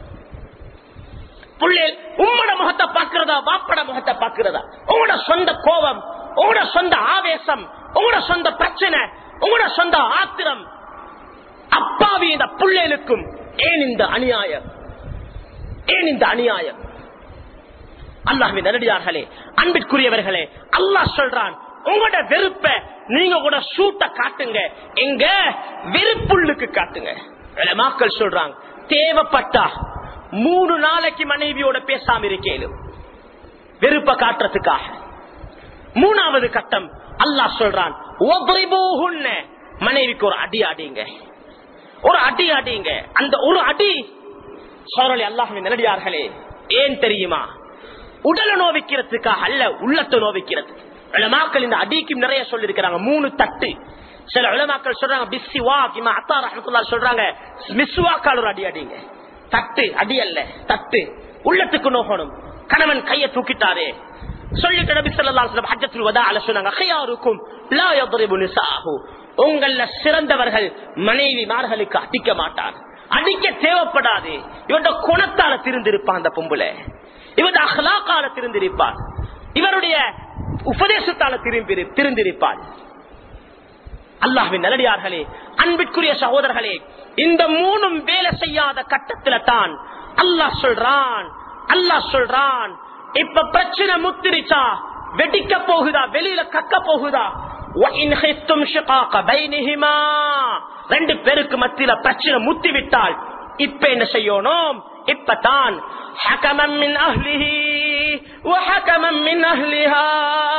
பிள்ளைகள் உம்மட முகத்தை பாக்குறதா வாப்பட முகத்தை பாக்குறதா உங்களோட சொந்த கோபம் உங்களோட சொந்த ஆவேசம் உங்களோட சொந்த பிரச்சனை உங்களோட சொந்த ஆத்திரம் அப்பாவி இந்த பிள்ளைகளுக்கும் ஏன் இந்த அநியாயம் ஏன் இந்த அநியாயம் அல்லாஹின் நெருடியார்களே அன்பிற்குரியவர்களே அல்லாஹ் சொல்றான் உங்களோட வெறுப்ப நீங்க கூட சூட்ட காட்டுங்க எங்க வெறுப்புள்ளுக்கு காட்டுங்க மக்கள் சொல்றாங்க தேவைப்பட்டா மூணு நாளைக்கு மனைவியோட பேசாம இருக்கேனும் வெறுப்ப காட்டுறதுக்காக மூணாவது கட்டம் அல்லாஹ் சொல்றான் "ஒத்ரிபூஹுன்ன." மனைவிக்கு ஒரு அடி அடிங்க ஒரு அடி அடிங்க அந்த ஒரு அடி சோரலி அல்லாஹின் நேரடியார்களே ஏன் தெரியுமா உடலை நோவிக்கிறதுக்காக அல்ல உள்ளத்தை நோவிக்கிறது உலமாக்கள் இந்த அடிக்கும் நிறைய சொல்லிருக்கிறாங்க மூணு தட்டு சில உலமாக்கள் சொல்றாங்க பிஸ்ஸி வாக் இமா அத்தா ரஹமத்துல்லாஹி சொல்றாங்க மிஸ்வாக்கால் ஒரு அடி அடிங்க தட்டு அடி அல்ல தட்டு உள்ளத்துக்கு நோகணும் கணவன் கையை தூக்கிட்டாரே சொல்லிட்டு நபி ஸல்லல்லாஹு அலைஹி வஸல்லம் ஹஜ்ஜத்துல் வதாஅல சொன்னாங்க "ஹியாருக்கும் லா யضرب நிசாஹு." உங்கள சிறந்தவர்கள் மனைவிமார்களுக்கு அடிக்க மாட்டார் அடிக்க தேவைப்படாது இவருடைய குணத்தால திருந்திருப்பான் அந்த பொம்புல இவருடைய அஹ்லாக்கால திருந்திருப்பார் இவருடைய உபதேசத்தால திரும்பி திருந்திருப்பார் அல்லாஹ்வின் நல்லடியார்களே அன்பிற்குரிய சகோதரர்களே இந்த மூணும் வேலை செய்யாத கட்டத்தில தான் அல்லாஹ் சொல்றான் அல்லாஹ் சொல்றான் இப்ப பிரச்சனை முத்திரிச்சா வெடிக்க போகுதா வெளியில கக்க போகுதா وَإِنْ خِفْتُمْ شِقَاقَ بَيْنِهِمَا ரெண்டு பேருக்கு மத்தியில பிரச்சனை முத்தி விட்டால் இப்ப என்ன செய்யணும் இப்பதான் حَكَمًا مِنْ أَهْلِهِ وَحَكَمًا مِنْ أَهْلِهَا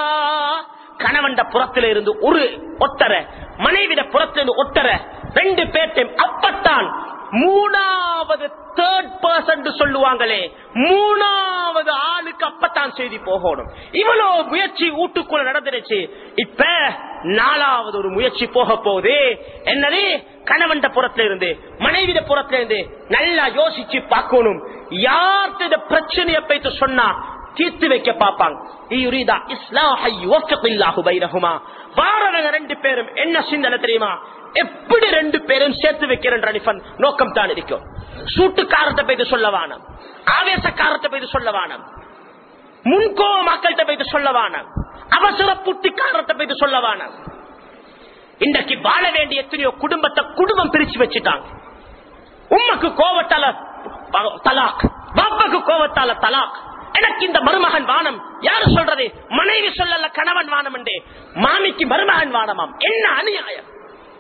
கணவன் புறத்தில இருந்து ஒரு ஒத்தர மனைவிட புறத்திலிருந்து ஒத்தர ரெண்டு பேர்ட்டையும் அப்பத்தான் மூணாவது தேர்ட் பர்சன் சொல்லுவாங்களே மூணாவது ஆளுக்கு அப்பத்தான் செய்தி போகணும் இவ்வளவு முயற்சி வீட்டுக்குள்ள நடந்துருச்சு இப்ப நாலாவது ஒரு முயற்சி போக போகுது என்னது கணவன் புறத்துல இருந்து மனைவிட புறத்துல இருந்து நல்லா யோசிச்சு பார்க்கணும் யார்கிட்ட இந்த பிரச்சனையை பைத்து சொன்னா தீர்த்து வைக்க பார்ப்பாங்க வாரவங்க ரெண்டு பேரும் என்ன சிந்தனை தெரியுமா எப்படி ரெண்டு பேரும் சேர்த்து வைக்கிறேன் நோக்கம் தான் இருக்கும் சூட்டுக்காரத்தை போய் சொல்ல வானம் ஆவேசக்காரத்தை போய் சொல்ல வானம் முன்கோவ மக்கள்கிட்ட போய் சொல்ல வானம் அவசர புத்திக்காரத்தை போய் சொல்ல வானம் இன்றைக்கு வாழ வேண்டிய எத்தனையோ குடும்பத்தை குடும்பம் பிரிச்சு வச்சுட்டாங்க உம்மக்கு கோவத்தால தலாக் பாப்பாக்கு கோவத்தால தலாக் எனக்கு இந்த மருமகன் வானம் யாரு சொல்றது மனைவி சொல்லல கணவன் வானம் என்றே மாமிக்கு மருமகன் வானமாம் என்ன அநியாயம்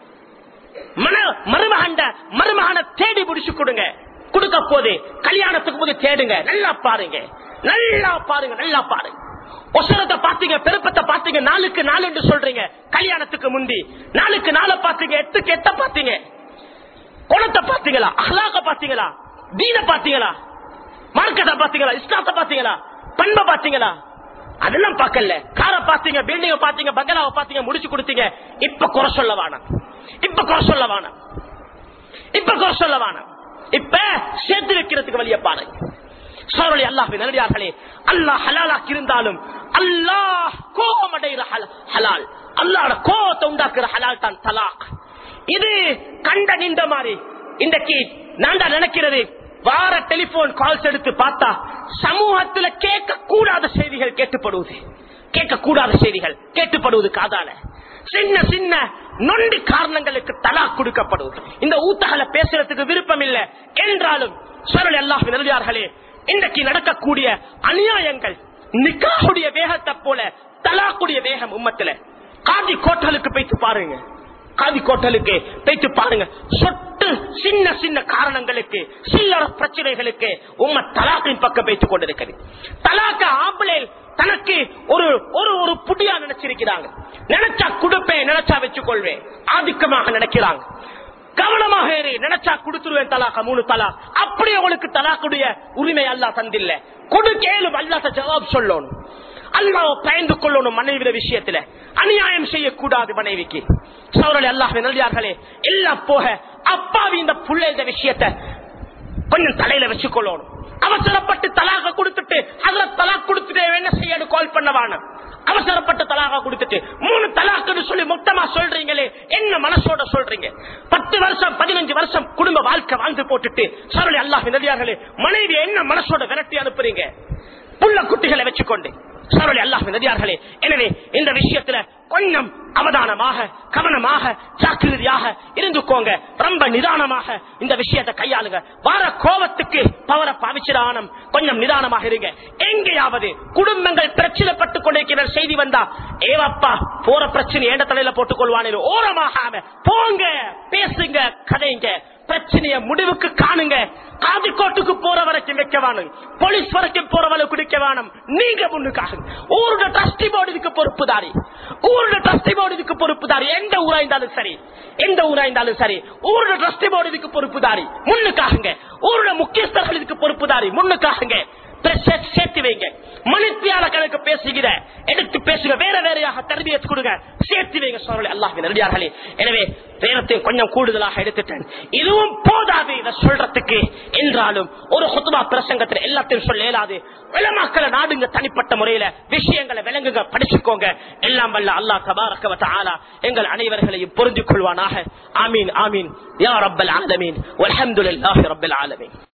மருமகண்ட மருமகனை தேடி பிடிச்சு கொடுங்க கொடுக்க போது கல்யாணத்துக்கு போது தேடுங்க நல்லா பாருங்க நல்லா பாருங்க நல்லா பாருங்க ஒசரத்தை பாத்தீங்க பெருப்பத்தை பாத்தீங்க நாளுக்கு நாலு என்று சொல்றீங்க கல்யாணத்துக்கு முந்தி நாளுக்கு நாளை பாத்தீங்க எட்டுக்கு எட்ட பாத்தீங்க குணத்தை பாத்தீங்களா அஹ்லாக்க பாத்தீங்களா தீன பாத்தீங்களா மார்க்கெட்டை பாத்தீங்களா இஸ்லாத்தை பாத்தீங்களா பண்பை பாத்தீங்களா அதெல்லாம் பார்க்கல காரை பாத்தீங்க பில்டிங்க பாத்தீங்க பங்களாவை பாத்தீங்க முடிச்சு கொடுத்தீங்க இப்ப குறை சொல்ல வேணாம் இப்ப குறை சொல்ல வேணாம் இப்ப குறை சொல்ல வேணாம் இப்ப சேர்த்து வைக்கிறதுக்கு வழிய பாருங்க சோழலி அல்லாஹ் நல்லடியார்களே அல்லாஹ் ஹலாலாக்கி இருந்தாலும் அல்லாஹ் கோபமடைகிற ஹலால் அல்லாஹ் கோபத்தை உண்டாக்குற ஹலால் தான் தலாக் இது கண்ட நின்ற மாதிரி இன்றைக்கு நான் தான் நினைக்கிறது வார டெலிபோன் கால்ஸ் எடுத்து பார்த்தா சமூகத்துல கேட்க கூடாத செய்திகள் கேட்டுப்படுவது கேட்கக்கூடாத செய்திகள் கேட்டுப்படுவது காதால சின்ன சின்ன நொண்டி காரணங்களுக்கு தலா கொடுக்கப்படுவது இந்த ஊத்தகல பேசுறதுக்கு விருப்பம் இல்லை என்றாலும் சொல்லல் அல்லாஹ் நெருதியார்களே இன்றைக்கு நடக்கக்கூடிய அநியாயங்கள் நிக்காவுடைய வேகத்தை போல தலாக்குடைய வேகம் உம்மத்துல காதி கோட்டலுக்கு போய்த்து பாருங்க காதி கோட்டலுக்கு போய்த்து பாருங்க சொட்டு சின்ன சின்ன காரணங்களுக்கு சில்லற பிரச்சனைகளுக்கு உம்ம தலாக்கின் பக்கம் வைத்துக் கொண்டிருக்கிறது தலாக்க ஆம்பளை தனக்கு ஒரு ஒரு ஒரு புடியா நினைச்சிருக்கிறாங்க நினைச்சா கொடுப்பேன் நினைச்சா வச்சுக் கொள்வேன் ஆதிக்கமாக நினைக்கிறாங்க கவனமாக ஏறி நினைச்சா கொடுத்துருவேன் தலாக்க மூணு தலா அப்படி உங்களுக்கு தலாக்குடைய உரிமை அல்லா தந்தில்ல கொடுக்கேலும் அல்லாத ஜவாப் சொல்லணும் அல்லாஹ் பயந்து கொள்ளணும் மனைவி விஷயத்துல அநியாயம் செய்யக்கூடாது மனைவிக்கு சௌரல் அல்லாஹ் நல்லியார்களே எல்லாம் போக அப்பாவி இந்த புள்ள இந்த விஷயத்தை கொஞ்சம் தலையில வச்சுக்கொள்ளணும் அவசரப்பட்டு தலாக கொடுத்துட்டு அதுல தலாக் கொடுத்துட்டு என்ன செய்யணும் கால் பண்ண வேணும் அவசரப்பட்டு தலாக கொடுத்துட்டு மூணு தலாக்குன்னு சொல்லி மொத்தமா சொல்றீங்களே என்ன மனசோட சொல்றீங்க பத்து வருஷம் பதினஞ்சு வருஷம் குடும்ப வாழ்க்கை வாழ்ந்து போட்டுட்டு சரளி அல்லாஹ் நதியார்களே மனைவி என்ன மனசோட விரட்டி அனுப்புறீங்க புள்ள குட்டிகளை வச்சுக்கொண்டு சரளி அல்லாஹ் நதியார்களே எனவே இந்த விஷயத்துல கொஞ்சம் அவதானமாக கவனமாக ஜாக்கிரதையாக இருந்துக்கோங்க ரொம்ப நிதானமாக இந்த விஷயத்தை கையாளுங்க வார கோபத்துக்கு பவர பாவிச்சிடானம் கொஞ்சம் நிதானமாக இருங்க எங்கேயாவது குடும்பங்கள் பிரச்சனைப்பட்டுக் கொண்டிருக்கிற செய்தி வந்தா ஏவப்பா போற பிரச்சனை ஏண்ட தலையில போட்டுக் கொள்வானே ஓரமாக போங்க பேசுங்க கதைங்க பிரச்சனைய முடிவுக்கு காணுங்க காதிக்கோட்டுக்கு போற வரைக்கும் வைக்க வேணும் போலீஸ் வரைக்கும் போற வரை குடிக்க வேணும் நீங்க முன்னுக்காக ஊரோட ட்ரஸ்டி போர்டு இதுக்கு பொறுப்புதாரி ஊரோட ட்ரஸ்டி போர்டு இதுக்கு பொறுப்புதாரி எந்த ஊரா இருந்தாலும் சரி எந்த ஊரா இருந்தாலும் சரி ஊரோட ட்ரஸ்டி போர்டு இதுக்கு பொறுப்புதாரி முன்னுக்காகுங்க ஊரோட முக்கியஸ்தர்கள் இதுக்கு பொறுப்புதாரி முன்னுக்காகுங்க சேர்த்து வைங்க மணித்தியான கணக்கு பேசுகிற எடுத்து பேசுங்க வேற வேறையாக தரபியத்து கொடுங்க சேர்த்து வைங்க சொல்ல அல்லாஹ் நடிகார்களே எனவே நேரத்தையும் கொஞ்சம் கூடுதலாக எடுத்துட்டேன் இதுவும் போதாது இதை சொல்றதுக்கு என்றாலும் ஒரு சொத்துமா பிரசங்கத்தில் எல்லாத்தையும் சொல்ல இயலாது விளமாக்களை நாடுங்க தனிப்பட்ட முறையில விஷயங்களை விளங்குங்க படிச்சுக்கோங்க எல்லாம் வல்ல அல்லாஹ் தபாரக்கவத்த ஆலா எங்கள் அனைவர்களையும் புரிந்து கொள்வானாக ஆமீன் ஆமீன் யா ரப்பல் ஆலமீன் அல்ஹம்துலில்லாஹி ரப்பல் ஆலமீன்